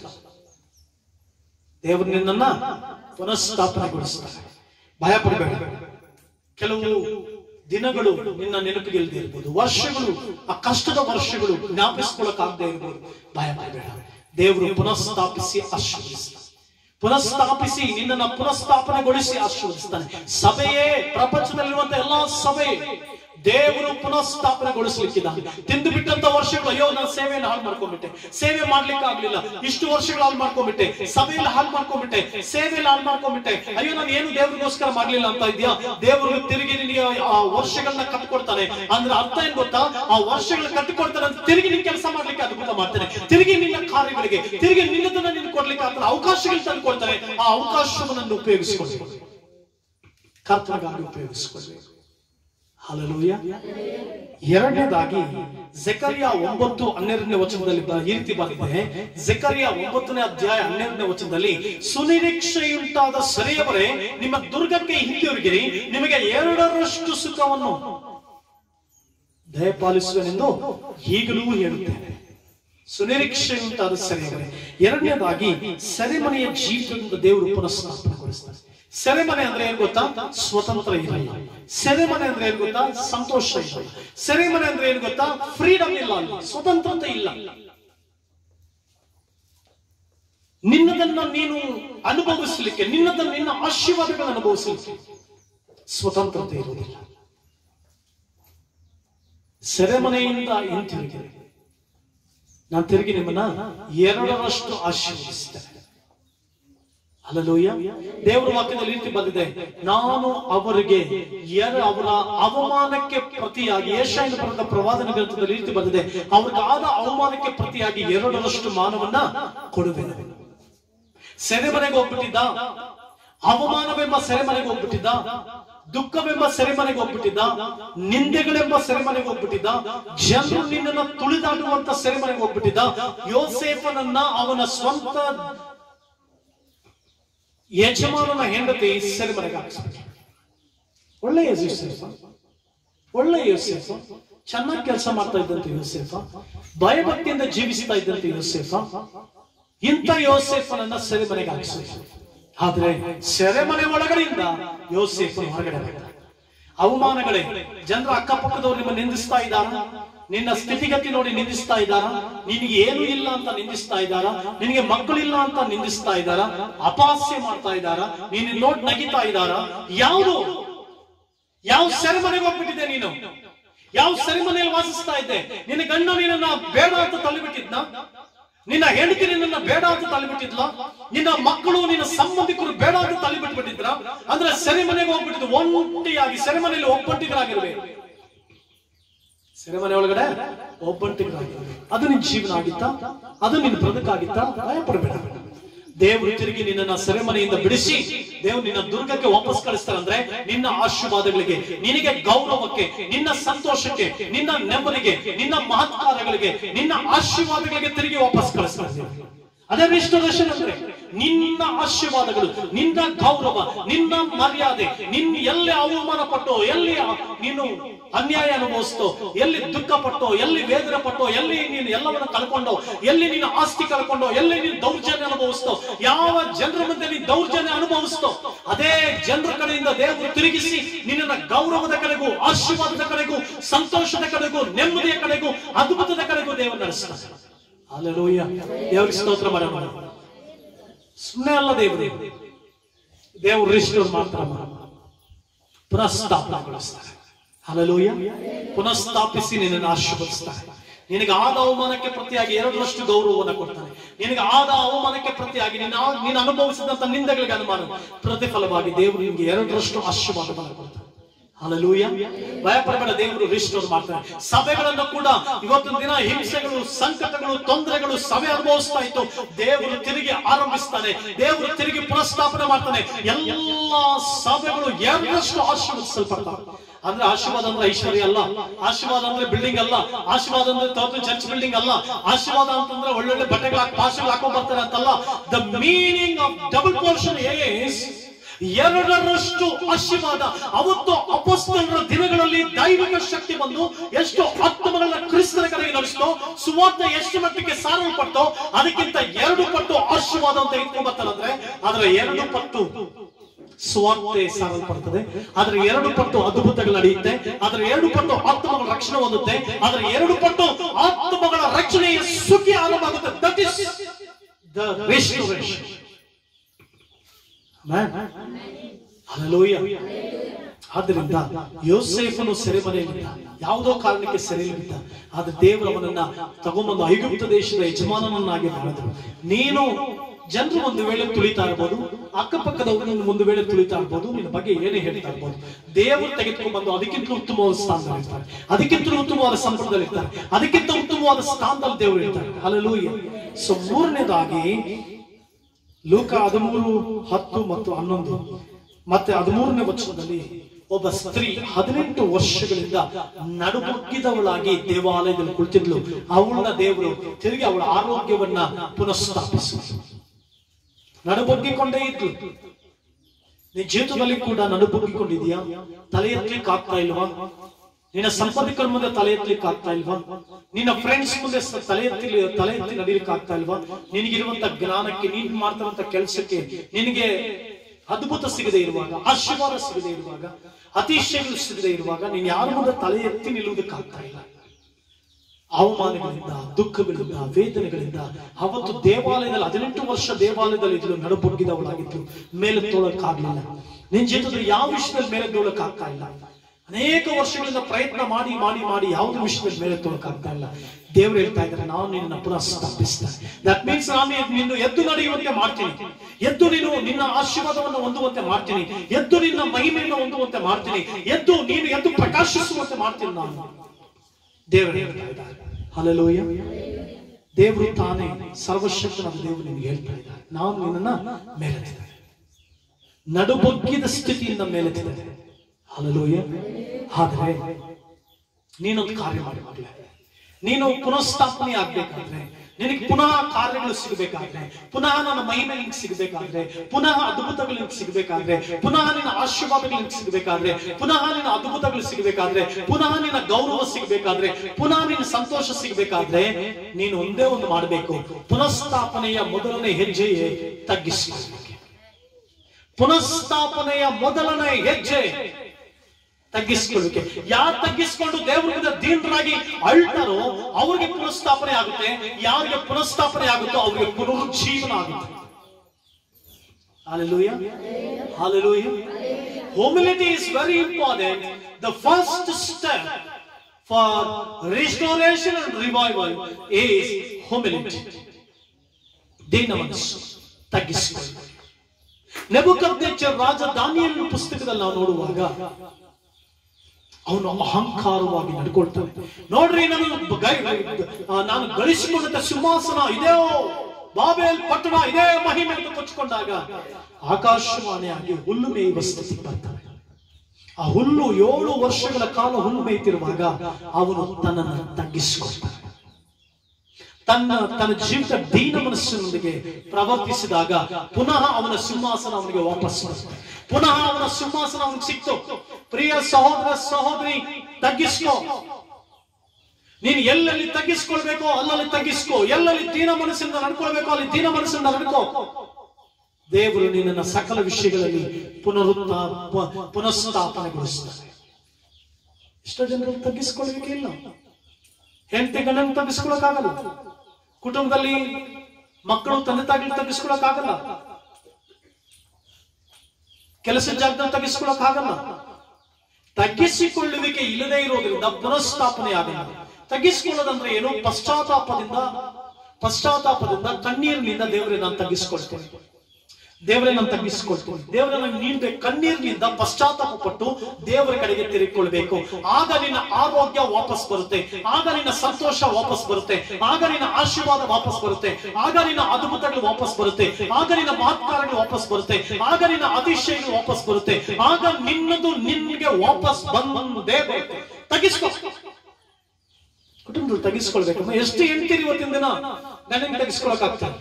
[SPEAKER 1] ದೇವರು ನಿನ್ನನ್ನ ಪುನಃಸ್ಥಾಪನೆಗೊಳಿಸ್ತಾರೆ ಭಯ ಪಡಬೇಡ ಕೆಲವು ದಿನಗಳು ನಿನ್ನ ನೆನಪಿಗೆ ಇಲ್ಲದೆ ಇರ್ಬೋದು ವರ್ಷಗಳು ಆ ಕಷ್ಟದ ವರ್ಷಗಳು ಜ್ಞಾಪಿಸ್ಕೊಳ್ಳಕ್ಕಾಗದೆ ಇರ್ಬೋದು ಭಯ ಪಡಬೇಡ ದೇವರು ಪುನಃಸ್ಥಾಪಿಸಿ ಆಶೀರ್ವದಿಸ್ತಾನೆ ಪುನಃಸ್ಥಾಪಿಸಿ ನಿನ್ನನ್ನ ಪುನಃಸ್ಥಾಪನೆಗೊಳಿಸಿ ಆಶೀರ್ವದಿಸ್ತಾನೆ ಸಭೆಯೇ ಪ್ರಪಂಚದಲ್ಲಿರುವಂತ ಎಲ್ಲಾ ಸಭೆ ದೇವರು ಪುನಃಸ್ಥಾಪನೆಗೊಳಿಸ್ಲಿಕ್ಕಿದ್ದಾನೆ ತಿಂದು ಬಿಟ್ಟಂತ ವರ್ಷಗಳು ಅಯ್ಯೋ ನಾನು ಸೇವೆಯನ್ನು ಹಾಳು ಮಾಡ್ಕೊಂಡ್ಬಿಟ್ಟೆ ಸೇವೆ ಮಾಡ್ಲಿಕ್ಕೆ ಆಗ್ಲಿಲ್ಲ ಇಷ್ಟು ವರ್ಷಗಳು ಹಾಳು ಮಾಡ್ಕೊಂಡ್ಬಿಟ್ಟೆ ಸಭೆಯಲ್ಲಿ ಹಾಳು ಮಾಡ್ಕೊಂಡ್ಬಿಟ್ಟೆ ಸೇವೆಯಲ್ಲಿ ಹಾಳು ಮಾಡ್ಕೊಂಡ್ಬಿಟ್ಟೆ ಅಯ್ಯೋ ನಾನು ಏನು ದೇವ್ರಿಗೋಸ್ಕರ ಮಾಡ್ಲಿಲ್ಲ ಅಂತ ಇದೆಯಾ ದೇವರು ತಿರುಗಿ ನಿನಗೆ ಆ ವರ್ಷಗಳನ್ನ ಕಟ್ಕೊಡ್ತಾನೆ ಅಂದ್ರೆ ಅರ್ಥ ಏನ್ ಗೊತ್ತಾ ಆ ವರ್ಷಗಳನ್ನ ಕಟ್ಟಿಕೊಡ್ತಾನೆ ಅಂತ ತಿರುಗಿ ನಿನ್ ಕೆಲಸ ಮಾಡ್ಲಿಕ್ಕೆ ಅದ್ಭುತ ಮಾಡ್ತಾನೆ ತಿರುಗಿ ನಿನ್ನ ಕಾರ್ಯಗಳಿಗೆ ತಿರುಗಿ ನಿನ್ನದನ್ನ ನಿನ್ ಕೊಡ್ಲಿಕ್ಕೆ ಆತನ ಅವಕಾಶಗಳು ತಂದು ಕೊಡ್ತಾನೆ ಆ ಅವಕಾಶವನ್ನು ಉಪಯೋಗಿಸಿಕೊಳ್ಳಿ ಕರ್ತನಿಗಾಗಿ ಉಪಯೋಗಿಸಿಕೊಳ್ಳಿ ಹಲಲೂಯ ಎರಡನೇದಾಗಿ ಜೆಕರಿಯ ಒಂಬತ್ತು ಹನ್ನೆರಡನೇ ವಚನದಲ್ಲಿ ಬ- ಈ ರೀತಿ ಬಂದಿದೆ ಜೆಕರಿಯ ಒಂಬತ್ತನೇ ಅಧ್ಯಾಯ ಹನ್ನೆರಡನೇ ವಚನದಲ್ಲಿ ಸುನಿರೀಕ್ಷೆಯುಂಟಾದ ಸರಿಯವರೇ ನಿಮ್ಮ ದುರ್ಗಕ್ಕೆ ಹಿಂದಿರುಗಿರಿ ನಿಮಗೆ ಎರಡರಷ್ಟು ಸುಖವನ್ನು ದಯಪಾಲಿಸುವೆನೆಂದು ಈಗಲೂ ಹೇಳುತ್ತೇನೆ ಸುನಿರೀಕ್ಷೆಯುಂಟಾದ ಸೆರೆಮನೆ ಎರಡನೇದಾಗಿ ಸೆರೆಮನೆಯ ಜೀವಿತದಿಂದ ದೇವರು ಪುನಃಸ್ಥಾಪನೆಗೊಳಿಸ್ತಾರೆ ಸೆರೆಮನೆ ಅಂದ್ರೆ ಏನ್ ಗೊತ್ತಾ ಸ್ವತಂತ್ರ ಇರಲ್ಲ ಸೆರೆಮನೆ ಅಂದ್ರೆ ಏನ್ ಗೊತ್ತಾ ಸಂತೋಷ ಇರಲ್ಲ ಸೆರೆಮನೆ ಅಂದ್ರೆ ಏನ್ ಗೊತ್ತಾ ಫ್ರೀಡಮ್ ಇಲ್ಲ ಅಲ್ಲಿ ಸ್ವತಂತ್ರತೆ ಇಲ್ಲ ನಿನ್ನದನ್ನ ನೀನು ಅನುಭವಿಸಲಿಕ್ಕೆ ನಿನ್ನದನ್ನ ನಿನ್ನ ಆಶೀರ್ವಾದಗಳನ್ನು ಅನುಭವಿಸಲಿಕ್ಕೆ ಸ್ವತಂತ್ರತೆ ಇರುವುದಿಲ್ಲ ಸೆರೆಮನೆಯಿಂದ ಹಿಂತಿರುಗಿದೆ ನಾನು ತಿರುಗಿ ನಿಮ್ಮನ್ನ ಎರಡರಷ್ಟು ಆಶೀರ್ವದಿಸ್ತೇನೆ ಅಲ್ಲಲೂಯ ದೇವರ ವಾಕ್ಯದಲ್ಲಿ ಈ ರೀತಿ ಬಂದಿದೆ ನಾನು ಅವರಿಗೆ ಎರ ಅವರ ಅವಮಾನಕ್ಕೆ ಪ್ರತಿಯಾಗಿ ಏಷಾಯನ ಬರೆದ ಪ್ರವಾದನ ಗ್ರಂಥದಲ್ಲಿ ಈ ರೀತಿ ಬಂದಿದೆ ಅವ್ರಿಗೆ ಆದ ಅವಮಾನಕ್ಕೆ ಪ್ರತಿಯಾಗಿ ಎರಡರಷ್ಟು ಮಾನವನ್ನ ಕೊಡುವೆನು ಸೆರೆಮನೆಗೆ ಹೋಗ್ಬಿಟ್ಟಿದ್ದ ಅವಮಾನವೆಂಬ ಸೆರೆಮನೆಗೆ ಹೋಗ್ಬಿಟ್ಟಿದ್ದ ದುಃಖವೆಂಬ ಸೆರೆಮನೆಗೆ ಹೋಗ್ಬಿಟ್ಟಿದ್ದ ನಿಂದೆಗಳೆಂಬ ಸೆರೆಮನೆಗೆ ಹೋಗ್ಬಿಟ್ಟಿದ್ದ ಜನರು ನಿನ್ನನ್ನ ತುಳಿದಾಡುವಂತ ಸೆರೆಮನೆಗೆ ಹೋಗ್ಬಿಟ್ಟಿದ್ದ ಯೋಸೇಫನನ್ನ ಅವನ ಸ್ವಂತ ಯಜಮಾನನ ಹೆಂಡತಿ ಸೆರೆಮನೆಗೆ ಹಾಕಿಸ್ಬಿಟ್ರು ಒಳ್ಳೆ ಯೋಸೇಫ ಒಳ್ಳೆ ಯೋಸೇಫ ಚೆನ್ನಾಗಿ ಕೆಲಸ ಮಾಡ್ತಾ ಇದ್ದಂತ ಯೋಸೇಫ ಭಯಭಕ್ತಿಯಿಂದ ಜೀವಿಸ್ತಾ ಇದ್ದಂತ ಯೋಸೇಫ ಇಂಥ ಯೋಸೇಫನನ್ನ ಸೆರೆಮನೆಗೆ ಹಾಕಿಸಿದ್ರು ಆದ್ರೆ ಸೆರೆಮನೆ ಒಳಗಡೆಯಿಂದ ಯೋಸೇಫನು ಹೊರಗಡೆ ಬರ್ತಾನೆ ಅವಮಾನಗಳೇ ಜನರ ಅಕ್ಕಪಕ್ಕದವ್ರು ನಿಮ್ಮ ನಿಂದಿಸ್ತಾ ಇದ್ದಾರ ನಿನ್ನ ಸ್ಥಿತಿಗತಿ ನೋಡಿ ನಿಂದಿಸ್ತಾ ಇದ್ದಾರ ನಿನಗೆ ಏನು ಇಲ್ಲ ಅಂತ ನಿಂದಿಸ್ತಾ ಇದ್ದಾರ ನಿನಗೆ ಮಕ್ಕಳಿಲ್ಲ ಅಂತ ನಿಂದಿಸ್ತಾ ಇದ್ದಾರ ಅಪಹಾಸ್ಯ ಮಾಡ್ತಾ ಇದ್ದಾರ ನೀನು ನೋಡ್ ನಗಿತಾ ಇದ್ದಾರ ಯಾವುದು ಯಾವ ಸೆರೆಮನೆಗೆ ಹೋಗ್ಬಿಟ್ಟಿದೆ ನೀನು ಯಾವ ಸೆರೆಮನೆಯಲ್ಲಿ ವಾಸಿಸ್ತಾ ಇದ್ದೆ ನಿನ್ನ ಗಂಡ ನಿನ್ನ ಬೇಡ ಅಂತ ತಳ್ಳಿಬಿಟ್ಟಿದ್ನ ನಿನ್ನ ಹೆಂಡತಿ ನಿನ್ನ ಬೇಡ ಅಂತ ತಳ್ಳಿಬಿಟ್ಟಿದ್ಲ ನಿನ್ನ ಮಕ್ಕಳು ನಿನ್ನ ಸಂಬಂಧಿಕರು ಬೇಡ ಅಂತ ತಳ್ಳಿಬಿಟ್ಬಿಟ್ಟಿದ್ರ ಅಂದ್ರೆ ಸೆರೆಮನೆಗೆ ಹೋಗ್ಬಿಟ್ಟಿದ್ದು ಒಂಟಿಯಾಗಿ ಸೆರೆಮನೆಯಲ್ಲಿ ಒಬ್ಬಂಟಿಗರಾಗಿರ್ಬೇಕು ಸೆರೆಮನೆ ಒಳಗಡೆ ಒಬ್ಬಂಟಿಗರಾಗಿರ್ಬೇಕು ಅದು ನಿನ್ ಜೀವನ ಆಗಿತ್ತಾ ಅದು ನಿನ್ನ ಬದುಕಾಗಿತ್ತಾ ಭಯ ಪಡಬೇಡ ದೇವರು ತಿರುಗಿ ನಿನ್ನ ಸೆರೆಮನೆಯಿಂದ ಬಿಡಿಸಿ ದೇವರು ನಿನ್ನ ದುರ್ಗಕ್ಕೆ ವಾಪಸ್ ಕಳಿಸ್ತಾರಂದ್ರೆ ನಿನ್ನ ಆಶೀರ್ವಾದಗಳಿಗೆ ನಿನಗೆ ಗೌರವಕ್ಕೆ ನಿನ್ನ ಸಂತೋಷಕ್ಕೆ ನಿನ್ನ ನೆಮ್ಮದಿಗೆ ನಿನ್ನ ಮಹತ್ಕಾರಗಳಿಗೆ ನಿನ್ನ ಆಶೀರ್ವಾದಗಳಿಗೆ ತಿರುಗಿ ವಾಪಸ್ ಕಳಿಸ್ತಾರೆ ದೇವರು. ಅದೇ ರಿಸ್ಟೋರೇಷನ್ ಅಂದ್ರೆ ನಿನ್ನ ಆಶೀರ್ವಾದಗಳು ನಿನ್ನ ಗೌರವ ನಿನ್ನ ಮರ್ಯಾದೆ ನಿನ್ನ ಎಲ್ಲಿ ಅವಮಾನ ಪಟ್ಟೋ ಎಲ್ಲಿ ಆ- ನೀನು ಅನ್ಯಾಯ ಅನುಭವಿಸ್ತೋ ಎಲ್ಲಿ ದುಃಖ ಪಟ್ಟೋ ಎಲ್ಲಿ ವೇದನೆ ಪಟ್ಟೋ ಎಲ್ಲಿ ನೀನು ಎಲ್ಲವನ್ನ ಕಳ್ಕೊಂಡೋ ಎಲ್ಲಿ ನೀನು ಆಸ್ತಿ ಕಳ್ಕೊಂಡೋ ಎಲ್ಲಿ ನೀನು ದೌರ್ಜನ್ಯ ಅನುಭವಿಸ್ತೋ ಯಾವ ಜನರ ಮಧ್ಯೆ ನೀನು ದೌರ್ಜನ್ಯ ಅನುಭವಿಸ್ತೋ ಅದೇ ಜನರ ಕಡೆಯಿಂದ ದೇವರು ತಿರುಗಿಸಿ ನಿನ್ನ ಗೌರವದ ಕಡೆಗೂ ಆಶೀರ್ವಾದದ ಕಡೆಗೂ ಸಂತೋಷದ ಕಡೆಗೂ ನೆಮ್ಮದಿಯ ಕಡೆಗೂ ಅದ್ಭುತದ ಕಡೆಗೂ ದೇವರು ನಡೆಸ್ತಾರೆ ಅಲ್ಲೆಲೂಯ್ಯ ದೇವರಿಗೆ ಸ್ತೋತ್ರ ಮಾಡೋಣ ಸುಮ್ಮನೆ ಅಲ್ಲ ದೇವರು ದೇವರು ರಿಸ್ಟೋರ್ ಮಾತ್ರ ಪ್ರಸ್ತಾಪನೆಗೊಳಿಸ್ತಾರೆ ಅಲ್ಲೆಲೂಯ್ಯ ಪುನಃಸ್ಥಾಪಿಸಿ ನಿನ್ನನ್ನು ಆಶೀರ್ವದಿಸ್ತಾನೆ ನಿನಗೆ ಆದ ಅವಮಾನಕ್ಕೆ ಪ್ರತಿಯಾಗಿ ಎರಡರಷ್ಟು ಗೌರವವನ್ನು ಕೊಡ್ತಾನೆ ನಿನಗೆ ಆದ ಅವಮಾನಕ್ಕೆ ಪ್ರತಿಯಾಗಿ ನಿನ್ನ ನೀನು ಅನುಭವಿಸಿದಂತ ನಿಂದೆಗಳಿಗೆ ಅನುಮಾನ ಪ್ರತಿಫಲವಾಗಿ ದೇವರು ನಿಮಗೆ ಎರಡರಷ್ಟು ಆಶೀರ್ವಾದವನ್ನು ಕೊಡ್ತಾನೆ ಹಲಲೂಯ ಭಯಪಡಬೇಡ ದೇವರು ರಿಸ್ಟೋರ್ ಮಾಡ್ತಾರೆ ಸಭೆಗಳನ್ನು ಕೂಡ ಇವತ್ತಿನ ದಿನ ಹಿಂಸೆಗಳು ಸಂಕಟಗಳು ತೊಂದರೆಗಳು ಸಭೆ ಅನುಭವಿಸ್ತಾ ಇತ್ತು ದೇವರು ತಿರುಗಿ ಆರಂಭಿಸ್ತಾನೆ ದೇವರು ತಿರುಗಿ ಪುನಃಸ್ಥಾಪನೆ ಮಾಡ್ತಾನೆ ಎಲ್ಲಾ ಸಭೆಗಳು ಎರಡರಷ್ಟು ಆಶೀರ್ವದಿಸಲ್ಪಡ್ತಾವೆ ಅಂದ್ರೆ ಆಶೀರ್ವಾದ ಅಂದ್ರೆ ಐಶ್ವರ್ಯ ಅಲ್ಲ ಆಶೀರ್ವಾದ ಅಂದ್ರೆ ಬಿಲ್ಡಿಂಗ್ ಅಲ್ಲ ಆಶೀರ್ವಾದ ಅಂದ್ರೆ ತೋತು ಚರ್ಚ್ ಬಿಲ್ಡಿಂಗ್ ಅಲ್ಲ ಆಶೀರ್ವಾದ ಅಂತಂದ್ರೆ ಒಳ್ಳೊಳ್ಳೆ ಬಟ್ಟೆಗಳು ಹಾಕಿ ಪಾಶಗಳು ಹಾಕೊಂಡ್ ಬರ್ತಾರೆ ಅಂತಲ್ಲ the meaning of double portion is ಎರಡರಷ್ಟು ಆಶೀರ್ವಾದ ಅವತ್ತು ಅಪಸ್ತಲರ ದಿನಗಳಲ್ಲಿ ದೈವಿಕ ಶಕ್ತಿ ಬಂದು ಎಷ್ಟು ಆತ್ಮಗಳನ್ನ ಕ್ರಿಸ್ತನ ಕಡೆಗೆ ನಡೆಸ್ತೋ ಸುವಾರ್ಥ ಎಷ್ಟು ಮಟ್ಟಿಗೆ ಸಾರಲ್ಪಟ್ಟೋ ಅದಕ್ಕಿಂತ ಎರಡು ಪಟ್ಟು ಆಶೀರ್ವಾದ ಅಂತ ಇಟ್ಕೊಂಡ್ ಬರ್ತಾರಂದ್ರೆ ಅದರ ಎರಡು ಪಟ್ಟು ಸುವಾರ್ತೆ ಸಾರಲ್ಪಡ್ತದೆ ಅದರ ಎರಡು ಪಟ್ಟು ಅದ್ಭುತಗಳು ನಡೆಯುತ್ತೆ ಅದರ ಎರಡು ಪಟ್ಟು ಆತ್ಮಗಳ ರಕ್ಷಣೆ ಹೊಂದುತ್ತೆ ಅದರ ಎರಡು ಪಟ್ಟು ಆತ್ಮಗಳ ರಕ್ಷಣೆಯ ಸುಖಿ ಆರಂಭ ಆಗುತ್ತೆ ದಟ್ ಇಸ್ ದ ರೆಸ್ಟೋರೇಷನ್ ಹಲಲೋಯ ಆದ್ದರಿಂದ ಯೋಸೇಫನು ಸೆರೆಮನೆಯಲ್ಲಿದ್ದ ಯಾವುದೋ ಕಾರಣಕ್ಕೆ ಸೆರೆಯಲ್ಲಿದ್ದ ಆದ್ರೆ ದೇವರು ಅವನನ್ನ ತಗೊಂಬಂದು ಐಗುಪ್ತ ದೇಶದ ಯಜಮಾನನನ್ನಾಗಿ ಮಾಡಿದ್ರು ನೀನು ಜನರು ಒಂದು ವೇಳೆ ತುಳಿತಾ ಇರ್ಬೋದು ಅಕ್ಕಪಕ್ಕದವರು ನಿನ್ನ ಒಂದು ವೇಳೆ ತುಳಿತಾ ಇರ್ಬೋದು ನಿನ್ನ ಬಗ್ಗೆ ಏನೇ ಹೇಳ್ತಾ ಇರ್ಬೋದು ದೇವರು ತೆಗೆದುಕೊಂಡು ಬಂದು ಅದಕ್ಕಿಂತ ಉತ್ತಮವಾದ ಸ್ಥಾನದಲ್ಲಿ ಇರ್ತಾರೆ ಅದಕ್ಕಿಂತ ಉತ್ತಮವಾದ ಸಂಪರ್ಕದಲ್ಲಿ ಇರ್ತಾರೆ ಅದಕ್ಕಿಂತ ಉತ್ತಮವಾದ ಸ್ಥಾನದಲ್ಲಿ ದೇವರು ಇರ್ತಾರೆ ಹಲಲೂಯ ಸೊ ಮೂರನೇದಾಗಿ ಲೋಕ ಹದಿಮೂರು ಹತ್ತು ಮತ್ತು ಹನ್ನೊಂದು ಮತ್ತೆ ಹದಿಮೂರನೇ ವಚನದಲ್ಲಿ ಒಬ್ಬ ಸ್ತ್ರೀ ಹದಿನೆಂಟು ವರ್ಷಗಳಿಂದ ನಡುಬುಗ್ಗಿದವಳಾಗಿ ದೇವಾಲಯದಲ್ಲಿ ಕುಳಿತಿದ್ಲು ಅವಳನ್ನ ದೇವರು ತಿರುಗಿ ಅವಳ ಆರೋಗ್ಯವನ್ನ ಪುನಃಸ್ಥಾಪಿಸಿದ್ರು ನಡುಬೊಗ್ಗಿಕೊಂಡೇ ಇದ್ಲು ನಿನ್ ಜೀವಿತದಲ್ಲಿ ಕೂಡ ನಡುಬೊಗ್ಗಿಕೊಂಡಿದ್ಯಾ ತಲೆ ಎತ್ತಲಿಕ್ಕೆ ಆಗ್ತಾ ಇಲ್ವಾ ನಿನ್ನ ಸಂಪಾದಕರ ಮುಂದೆ ತಲೆ ಎತ್ತಲಿಕ್ಕೆ ಆಗ್ತಾ ಇಲ್ವಾ ನಿನ್ನ ಫ್ರೆಂಡ್ಸ್ ಮುಂದೆ ಸ- ತಲೆ ಎತ್ತಿ ತಲೆ ಎತ್ತಿ ನಡೀಲಿಕ್ಕೆ ಆಗ್ತಾ ಇಲ್ವಾ ನಿನಗಿರುವಂತ ಜ್ಞಾನಕ್ಕೆ ನೀನ್ ಮಾಡ್ತಿರುವಂತ ಕೆಲಸಕ್ಕೆ ನಿನಗೆ ಅದ್ಭುತ ಸಿಗದೆ ಇರುವಾಗ ಆಶೀರ್ವಾದ ಸಿಗದೆ ಇರುವಾಗ ಅತಿಶಯಗಳು ಸಿಗದೆ ಇರುವಾಗ ನೀನ್ ಯಾರ ಮುಂದೆ ತಲೆ ಎತ್ತಿ ನಿಲ್ಲುವುದಕ್ಕೆ ಆಗ್ತಾ ಇಲ್ಲ ಅವಮಾನಗಳಿಂದ ದುಃಖಗಳಿಂದ ವೇದನೆಗಳಿಂದ ಅವತ್ತು ದೇವಾಲಯದಲ್ಲಿ ಹದಿನೆಂಟು ವರ್ಷ ದೇವಾಲಯದಲ್ಲಿ ಇದ್ರು ನಡುಬೊಗ್ಗಿದವಳಾಗಿದ್ರು ಮೇಲೆ ತೋಳಕ್ಕಾಗ್ಲಿಲ್ಲ ನಿನ್ ಜೀವಿತದಲ್ಲಿ ಯಾವ ವಿಷಯದಲ್ಲಿ ಮೇಲೆ ತೋಳಕ್ ಆಗ್ತಾ ಇಲ್ಲ ಅನೇಕ ವರ್ಷಗಳಿಂದ ಪ್ರಯತ್ನ ಮಾಡಿ ಮಾಡಿ ಮಾಡಿ ಯಾವುದೇ ವಿಷಯದಲ್ಲಿ ಮೇಲೆ ತೋಳಕ್ ಆಗ್ತಾ ಇಲ್ಲ ದೇವರು ಹೇಳ್ತಾ ಇದ್ದಾರೆ ನಾನು ನಿನ್ನ ಪುನಃ ಸ್ಥಾಪಿಸ್ತೇನೆ ದಟ್ ಮೀನ್ಸ್ ನಾನು ನಿನ್ನ ಎದ್ದು ನಡೆಯುವಂತೆ ಮಾಡ್ತೀನಿ ಎದ್ದು ನೀನು ನಿನ್ನ ಆಶೀರ್ವಾದವನ್ನು ಹೊಂದುವಂತೆ ಮಾಡ್ತೀನಿ ಎದ್ದು ನಿನ್ನ ಮಹಿಮೆಯನ್ನು ಹೊಂದುವಂತೆ ಮಾಡ್ತೀನಿ ಎದ್ದು ನೀನು ಎದ್ದು ಪ್ರಕಾಶಿಸುವಂತೆ ಮಾಡ್ತೀನಿ ನಾನು ದೇವರು ಹೇಳ್ತಾ ಇದ್ದಾರೆ ಹಲಲೋಯ ದೇವರು ತಾನೇ ಸರ್ವಶಕ್ತನಾದ ದೇವರು ನಿನಗೆ ಹೇಳ್ತಾ ಇದ್ದಾರೆ ನಾನು ನಿನ್ನನ್ನ ಮೇಲೆತ್ತಿದ್ದೇನೆ ನಡುಬೊಗ್ಗಿದ ಸ್ಥಿತಿಯಿಂದ ಮೇಲೆತ್ತಿದ್ದೇನೆ ಹಲಲೋಯ ಆದ್ರೆ ನೀನೊಂದು ಕಾರ್ಯ ಮಾಡಿ ಮಗಳೇ ನೀನು ಪುನಃಸ್ಥಾಪನೆ ಆಗ್ಬೇಕಾದ್ರೆ ನಿನಗೆ ಪುನಃ ಕಾರ್ಯಗಳು ಸಿಗಬೇಕಾದ್ರೆ ಪುನಃ ನನ್ನ ಮಹಿಮೆ ನಿನ್ಗೆ ಸಿಗಬೇಕಾದ್ರೆ ಪುನಃ ಅದ್ಭುತಗಳು ನಿನ್ಗೆ ಸಿಗಬೇಕಾದ್ರೆ ಪುನಃ ನಿನ್ನ ಆಶೀರ್ವಾದಗಳು ನಿನ್ಗೆ ಸಿಗಬೇಕಾದ್ರೆ ಪುನಃ ನಿನ್ನ ಅದ್ಭುತಗಳು ಸಿಗಬೇಕಾದ್ರೆ ಪುನಃ ನಿನ್ನ ಗೌರವ ಸಿಗಬೇಕಾದ್ರೆ ಪುನಃ ನಿನ್ನ ಸಂತೋಷ ಸಿಗಬೇಕಾದ್ರೆ ನೀನು ಒಂದೇ ಒಂದು ಮಾಡಬೇಕು ಪುನಃಸ್ಥಾಪನೆಯ ಮೊದಲನೇ ಹೆಜ್ಜೆಯೇ ತಗ್ಗಿಸಿಕೊಳ್ಳಬೇಕು ಪುನಃಸ್ಥಾಪನೆಯ ಮೊದಲನೇ ಹೆಜ್ಜೆ ತಗ್ಗಿಸ್ಕೊಳ್ಳಿಕ್ಕೆ ಯಾರು ತಗ್ಗಿಸ್ಕೊಂಡು ದೇವರ ಮುಂದೆ ದೀನರಾಗಿ ಅಳ್ತಾರೋ ಅವ್ರಿಗೆ ಪುನಃಸ್ಥಾಪನೆ ಆಗುತ್ತೆ ಯಾರಿಗೆ ಪುನಃಸ್ಥಾಪನೆ ಆಗುತ್ತೋ ಅವ್ರಿಗೆ ಪುನರುಜ್ಜೀವನ ಆಗುತ್ತೆ Hallelujah. Hallelujah. Humility is very important. The first step for restoration and revival is humility. ದೀನ ಮನಸ್ಸು ತಗ್ಗಿಸಿಕೊಳ್ಳಿ ನೆಬುಕದ್ನೆಚ್ಚರ್ ರಾಜ ದಾನಿಯಲ್ ಪುಸ್ತಕದಲ್ಲಿ ನಾವು ನೋಡುವಾಗ ಅವನು ಅಹಂಕಾರವಾಗಿ ನಡ್ಕೊಳ್ತಾನೆ ನೋಡ್ರಿ ನಾನು ಗೈ- ಆ, ನಾನು ಗಳಿಸಿಕೊಂಡಂತ ಸಿಂಹಾಸನ ಇದೇ ಬಾಬೇಲ್ ಪಟ್ಟಣ ಇದೇ ಮಹಿಮೆ ಅಂತ ಕೊಚ್ಚಿಕೊಂಡಾಗ ಆಕಾಶವಾಣಿಯಾಗಿ ಹುಲ್ಲು ಮೇಯುವ ಸ್ಥಿತಿಗೆ ಬರ್ತಾನೆ ಆ ಹುಲ್ಲು ಏಳು ವರ್ಷಗಳ ಕಾಲ ಹುಲ್ಲು ಮೇಯ್ತಿರುವಾಗ ಅವನು ತನ್ನನ್ನು ತಗ್ಗಿಸಿಕೊಳ್ತಾನೆ ತನ್ನ ತನ್ನ ಜೀವಿತ ದೀನ ಮನಸ್ಸಿನೊಂದಿಗೆ ಪ್ರವರ್ತಿಸಿದಾಗ ಪುನಃ ಅವನ ಸಿಂಹಾಸನ ಅವನಿಗೆ ವಾಪಸ್ ಬರುತ್ತೆ. ಪುನಃ ಅವನ ಸಿಂಹಾಸನ ಅವನಿಗೆ ಸಿಕ್ತು ಪ್ರಿಯ ಸಹೋದರ ಸಹೋದರಿ ತಗ್ಗಿಸ್ಕೋ ನೀನು ಎಲ್ಲೆಲ್ಲಿ ತಗ್ಗಿಸ್ಕೊಳ್ಬೇಕೋ ಅಲ್ಲಲ್ಲಿ ತಗ್ಗಿಸ್ಕೋ ಎಲ್ಲೆಲ್ಲಿ ದೀನ ಮನಸ್ಸಿಂದ ನಡ್ಕೊಳ್ಬೇಕೋ ಅಲ್ಲಿ ದೀನ ಮನಸ್ಸಿಂದ ನಡ್ಕೋ ದೇವರು ನಿನ್ನನ್ನು ಸಕಲ ವಿಷಯಗಳಲ್ಲಿ ಪುನರುತ್ತ ಪ- ಪುನಃಸ್ಥಾಪನೆಗೊಳಿಸ್ತಾನೆ ಎಷ್ಟೋ ಜನರು ತಗ್ಗಿಸ್ಕೊಳ್ಬೇಕಿಲ್ಲ ಹೆಂಡತಿ ಗಂಡನ ತಗ್ಗಿಸ್ಕೊಳಕ್ಕಾಗಲ್ಲ ಕುಟುಂಬದಲ್ಲಿ ಮಕ್ಕಳು ತಂದೆ ತಾಯಿಗಳು ತಗ್ಗಿಸ್ಕೊಳಕ್ಕಾಗಲ್ಲ ಕೆಲಸ ಜಾಗದಲ್ಲಿ ತಗ್ಗಿಸ್ಕೊಳಕ್ಕಾಗಲ್ಲ ತಗ್ಗಿಸಿಕೊಳ್ಳುವಿಕೆ ಇಲ್ಲದೆ ಇರೋದ್ರಿಂದ ಪುನಃಸ್ಥಾಪನೆ ಆಗಲ್ಲ ತಗ್ಗಿಸಿಕೊಳ್ಳೋದಂದ್ರೆ ಏನು ಪಶ್ಚಾತ್ತಾಪದಿಂದ ಪಶ್ಚಾತ್ತಾಪದಿಂದ ಕಣ್ಣೀರಿನಿಂದ ದೇವರೇ ನಾನು ತಗ್ಗಿಸ್ಕೊಳ್ತೇನೆ ದೇವರೇ ನಾನು ತಗ್ಗಿಸಿಕೊಳ್ತೀನಿ ದೇವರ ನೀಡಿದ ಕಣ್ಣೀರಿನಿಂದ ಪಶ್ಚಾತ್ತಾಪ ಪಟ್ಟು ದೇವರ ಕಡೆಗೆ ತಿರುಗಿಕೊಳ್ಬೇಕು ಆಗ ನಿನ್ನ ಆರೋಗ್ಯ ವಾಪಸ್ ಬರುತ್ತೆ ಆಗ ನಿನ್ನ ಸಂತೋಷ ವಾಪಸ್ ಬರುತ್ತೆ ಆಗ ನಿನ್ನ ಆಶೀರ್ವಾದ ವಾಪಸ್ ಬರುತ್ತೆ ಆಗ ನಿನ್ನ ಅದ್ಭುತಗಳು ವಾಪಸ್ ಬರುತ್ತೆ ಆಗ ನಿನ್ನ ಮಾತ್ಕಾರಗಳು ವಾಪಸ್ ಬರುತ್ತೆ ಆಗ ನಿನ್ನ ಅತಿಶಯಗಳು ವಾಪಸ್ ಬರುತ್ತೆ ಆಗ ನಿನ್ನದು ನಿನ್ಗೆ ವಾಪಸ್ ಬಂದೇ ಬರುತ್ತೆ ತಗ್ಗಿಸ್ಕೊ ಕುಟುಂಬದಲ್ಲಿ ತಗ್ಗಿಸ್ಕೊಳ್ಬೇಕು ಎಷ್ಟು ಹೇಳ್ತೀರಿ ಇವತ್ತಿನ ದಿನ ಗಂಡನ ತಗ್ಗಿಸ್ಕೊಳಕ್ ಆಗ್ತದೆ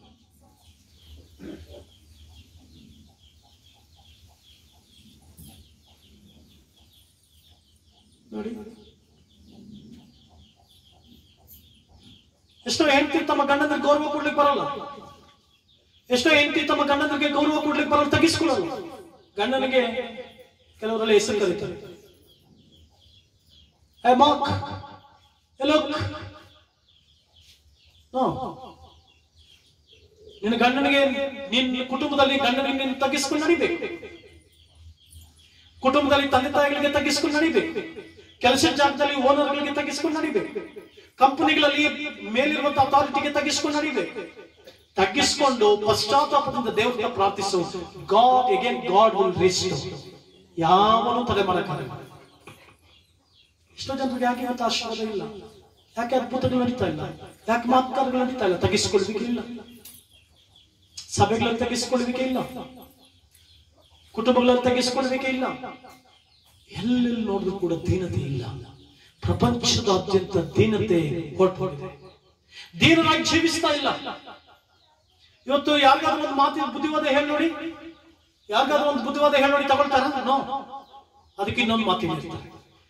[SPEAKER 1] ನೋಡಿ ಎಷ್ಟೋ ಹೆಂಡತಿ ತಮ್ಮ ಗಂಡನಿಗೆ ಗೌರವ ಕೊಡ್ಲಿಕ್ಕೆ ಬರಲ್ಲ ಎಷ್ಟೋ ಹೆಂಡತಿ ತಮ್ಮ ಗಂಡನಿಗೆ ಗೌರವ ಕೊಡ್ಲಿಕ್ಕೆ ಬರಲ್ಲ ತಗ್ಗಿಸ್ಕೊಳ್ಳಲ್ಲ ಗಂಡನಿಗೆ ಕೆಲವರೆಲ್ಲ ಹೆಸರು ಕರೀತಾರೆ ಏ ಮಾಕ್ ಎಲ್ಲೋ ನಿನ್ನ ಗಂಡನಿಗೆ ನಿನ್ನ ಕುಟುಂಬದಲ್ಲಿ ಗಂಡನಿಗೆ ನೀನು ತಗ್ಗಿಸ್ಕೊಂಡು ನಡಿಬೇಕು ಕುಟುಂಬದಲ್ಲಿ ತಂದೆ ತಾಯಿಗಳಿಗೆ ತಗ್ಗಿಸ್ಕೊಂಡು ನಡಿಬೇಕು ಕೆಲಸದ ಜಾಗದಲ್ಲಿ ಓನರ್ಗಳಿಗೆ ತಗ್ಗಿಸ್ಕೊಂಡು ನಡಿಬೇಕು ಕಂಪನಿಗಳಲ್ಲಿ ಮೇಲಿರುವಂತ ಅಥಾರಿಟಿಗೆ ತಗ್ಗಿಸ್ಕೊಂಡು ನಡಿಬೇಕು ತಗ್ಗಿಸ್ಕೊಂಡು ಪಶ್ಚಾತ್ತಾಪದಿಂದ ದೇವರ ಪ್ರಾರ್ಥಿಸು God again God will rest ಯಾವನು ತಡೆ ಮಾಡಕ್ಕಾಗಲ್ಲ ಎಷ್ಟೋ ಜನರಿಗೆ ಯಾಕೆ ಇವತ್ತು ಆಶೀರ್ವಾದ ಇಲ್ಲ ಯಾಕೆ ಅದ್ಭುತಗಳು ನಡೀತಾ ಇಲ್ಲ ಯಾಕೆ ಮಾತುಕಾರಗಳು ನಡೀತಾ ಇಲ್ಲ ತಗ್ಗಿಸ್ಕೊಳ್ಲಿಕ್ಕೆ ಇಲ್ಲ ಸಭೆಗಳಲ್ಲಿ ತಗ್ಗಿಸ್ಕೊಳ್ಳಿಕ್ಕೆ ಇಲ್ಲ ಕುಟುಂಬಗಳಲ್ಲಿ ತಗ್ಗಿಸ್ಕೊಳ್ಳಿಕ್ಕೆ ಇಲ್ಲ ಎಲ್ಲೆಲ್ಲಿ ನೋಡಿದ್ರು ಕೂಡ ದೀನತೆ ಇಲ್ಲ ಪ್ರಪಂಚದಾದ್ಯಂತ ದೀನತೆ ಹೊರಟೋಗಿದೆ ದೀನರಾಗಿ ಜೀವಿಸ್ತಾ ಇಲ್ಲ ಇವತ್ತು ಯಾರಿಗಾದ್ರೂ ಒಂದು ಮಾತಿನ ಬುದ್ಧಿವಾದ ಹೇಳಿ ನೋಡಿ ಯಾರಿಗಾದ್ರೂ ಒಂದು ಬುದ್ಧಿವಾದ ಹೇಳಿ ನೋಡಿ ತಗೊಳ್ತಾರ ನೋ ಅದಕ್ಕೆ ಇನ್ನೊಂದು ಮಾತಿನ ಇರ್ತಾರೆ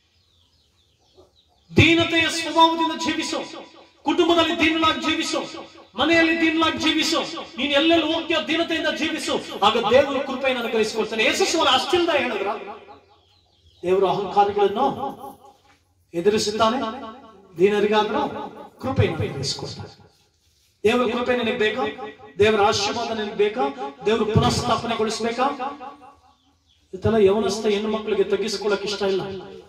[SPEAKER 1] ದೀನತೆಯ ಸ್ವಭಾವದಿಂದ ಜೀವಿಸು ಕುಟುಂಬದಲ್ಲಿ ದೀನಲಾಗಿ ಜೀವಿಸು ಮನೆಯಲ್ಲಿ ದೀನಲಾಗಿ ಜೀವಿಸು ನೀನ್ ಎಲ್ಲೆಲ್ಲಿ ಹೋಗ್ತೀಯೋ ದೀನತೆಯಿಂದ ಜೀವಿಸು ಆಗ ದೇವರು ಕೃಪೆಯನ್ನು ಅನುಗ್ರಹಿಸಿಕೊಳ್ತಾನೆ ಯಶಸ್ಸು ಅಷ್ಟಿಂದ ಹೇಳಿದ್ರ ದೇವರು ಅಹಂಕಾರಿಗಳನ್ನು ಎದುರಿಸುತ್ತಾನೆ ದೀನರಿಗಾದ್ರೂ ಕೃಪೆಯನ್ನು ಅನುಗ್ರಹಿಸಿಕೊಳ್ತಾನೆ ದೇವರ ಕೃಪೆ ನಿನಗೆ ಬೇಕಾ ದೇವರ ಆಶೀರ್ವಾದ ನಿನಗೆ ಬೇಕಾ ದೇವರು ಪುನಃಸ್ಥಾಪನೆಗೊಳಿಸ್ಬೇಕಾ ಇದೆಲ್ಲ ಯವನಸ್ಥ ಹೆಣ್ಣು ಮಕ್ಕಳಿಗೆ ತಗ್ಗಿಸ್ಕೊಳ್ಳಕ್ ಇಷ್ಟ ಇಲ್ಲ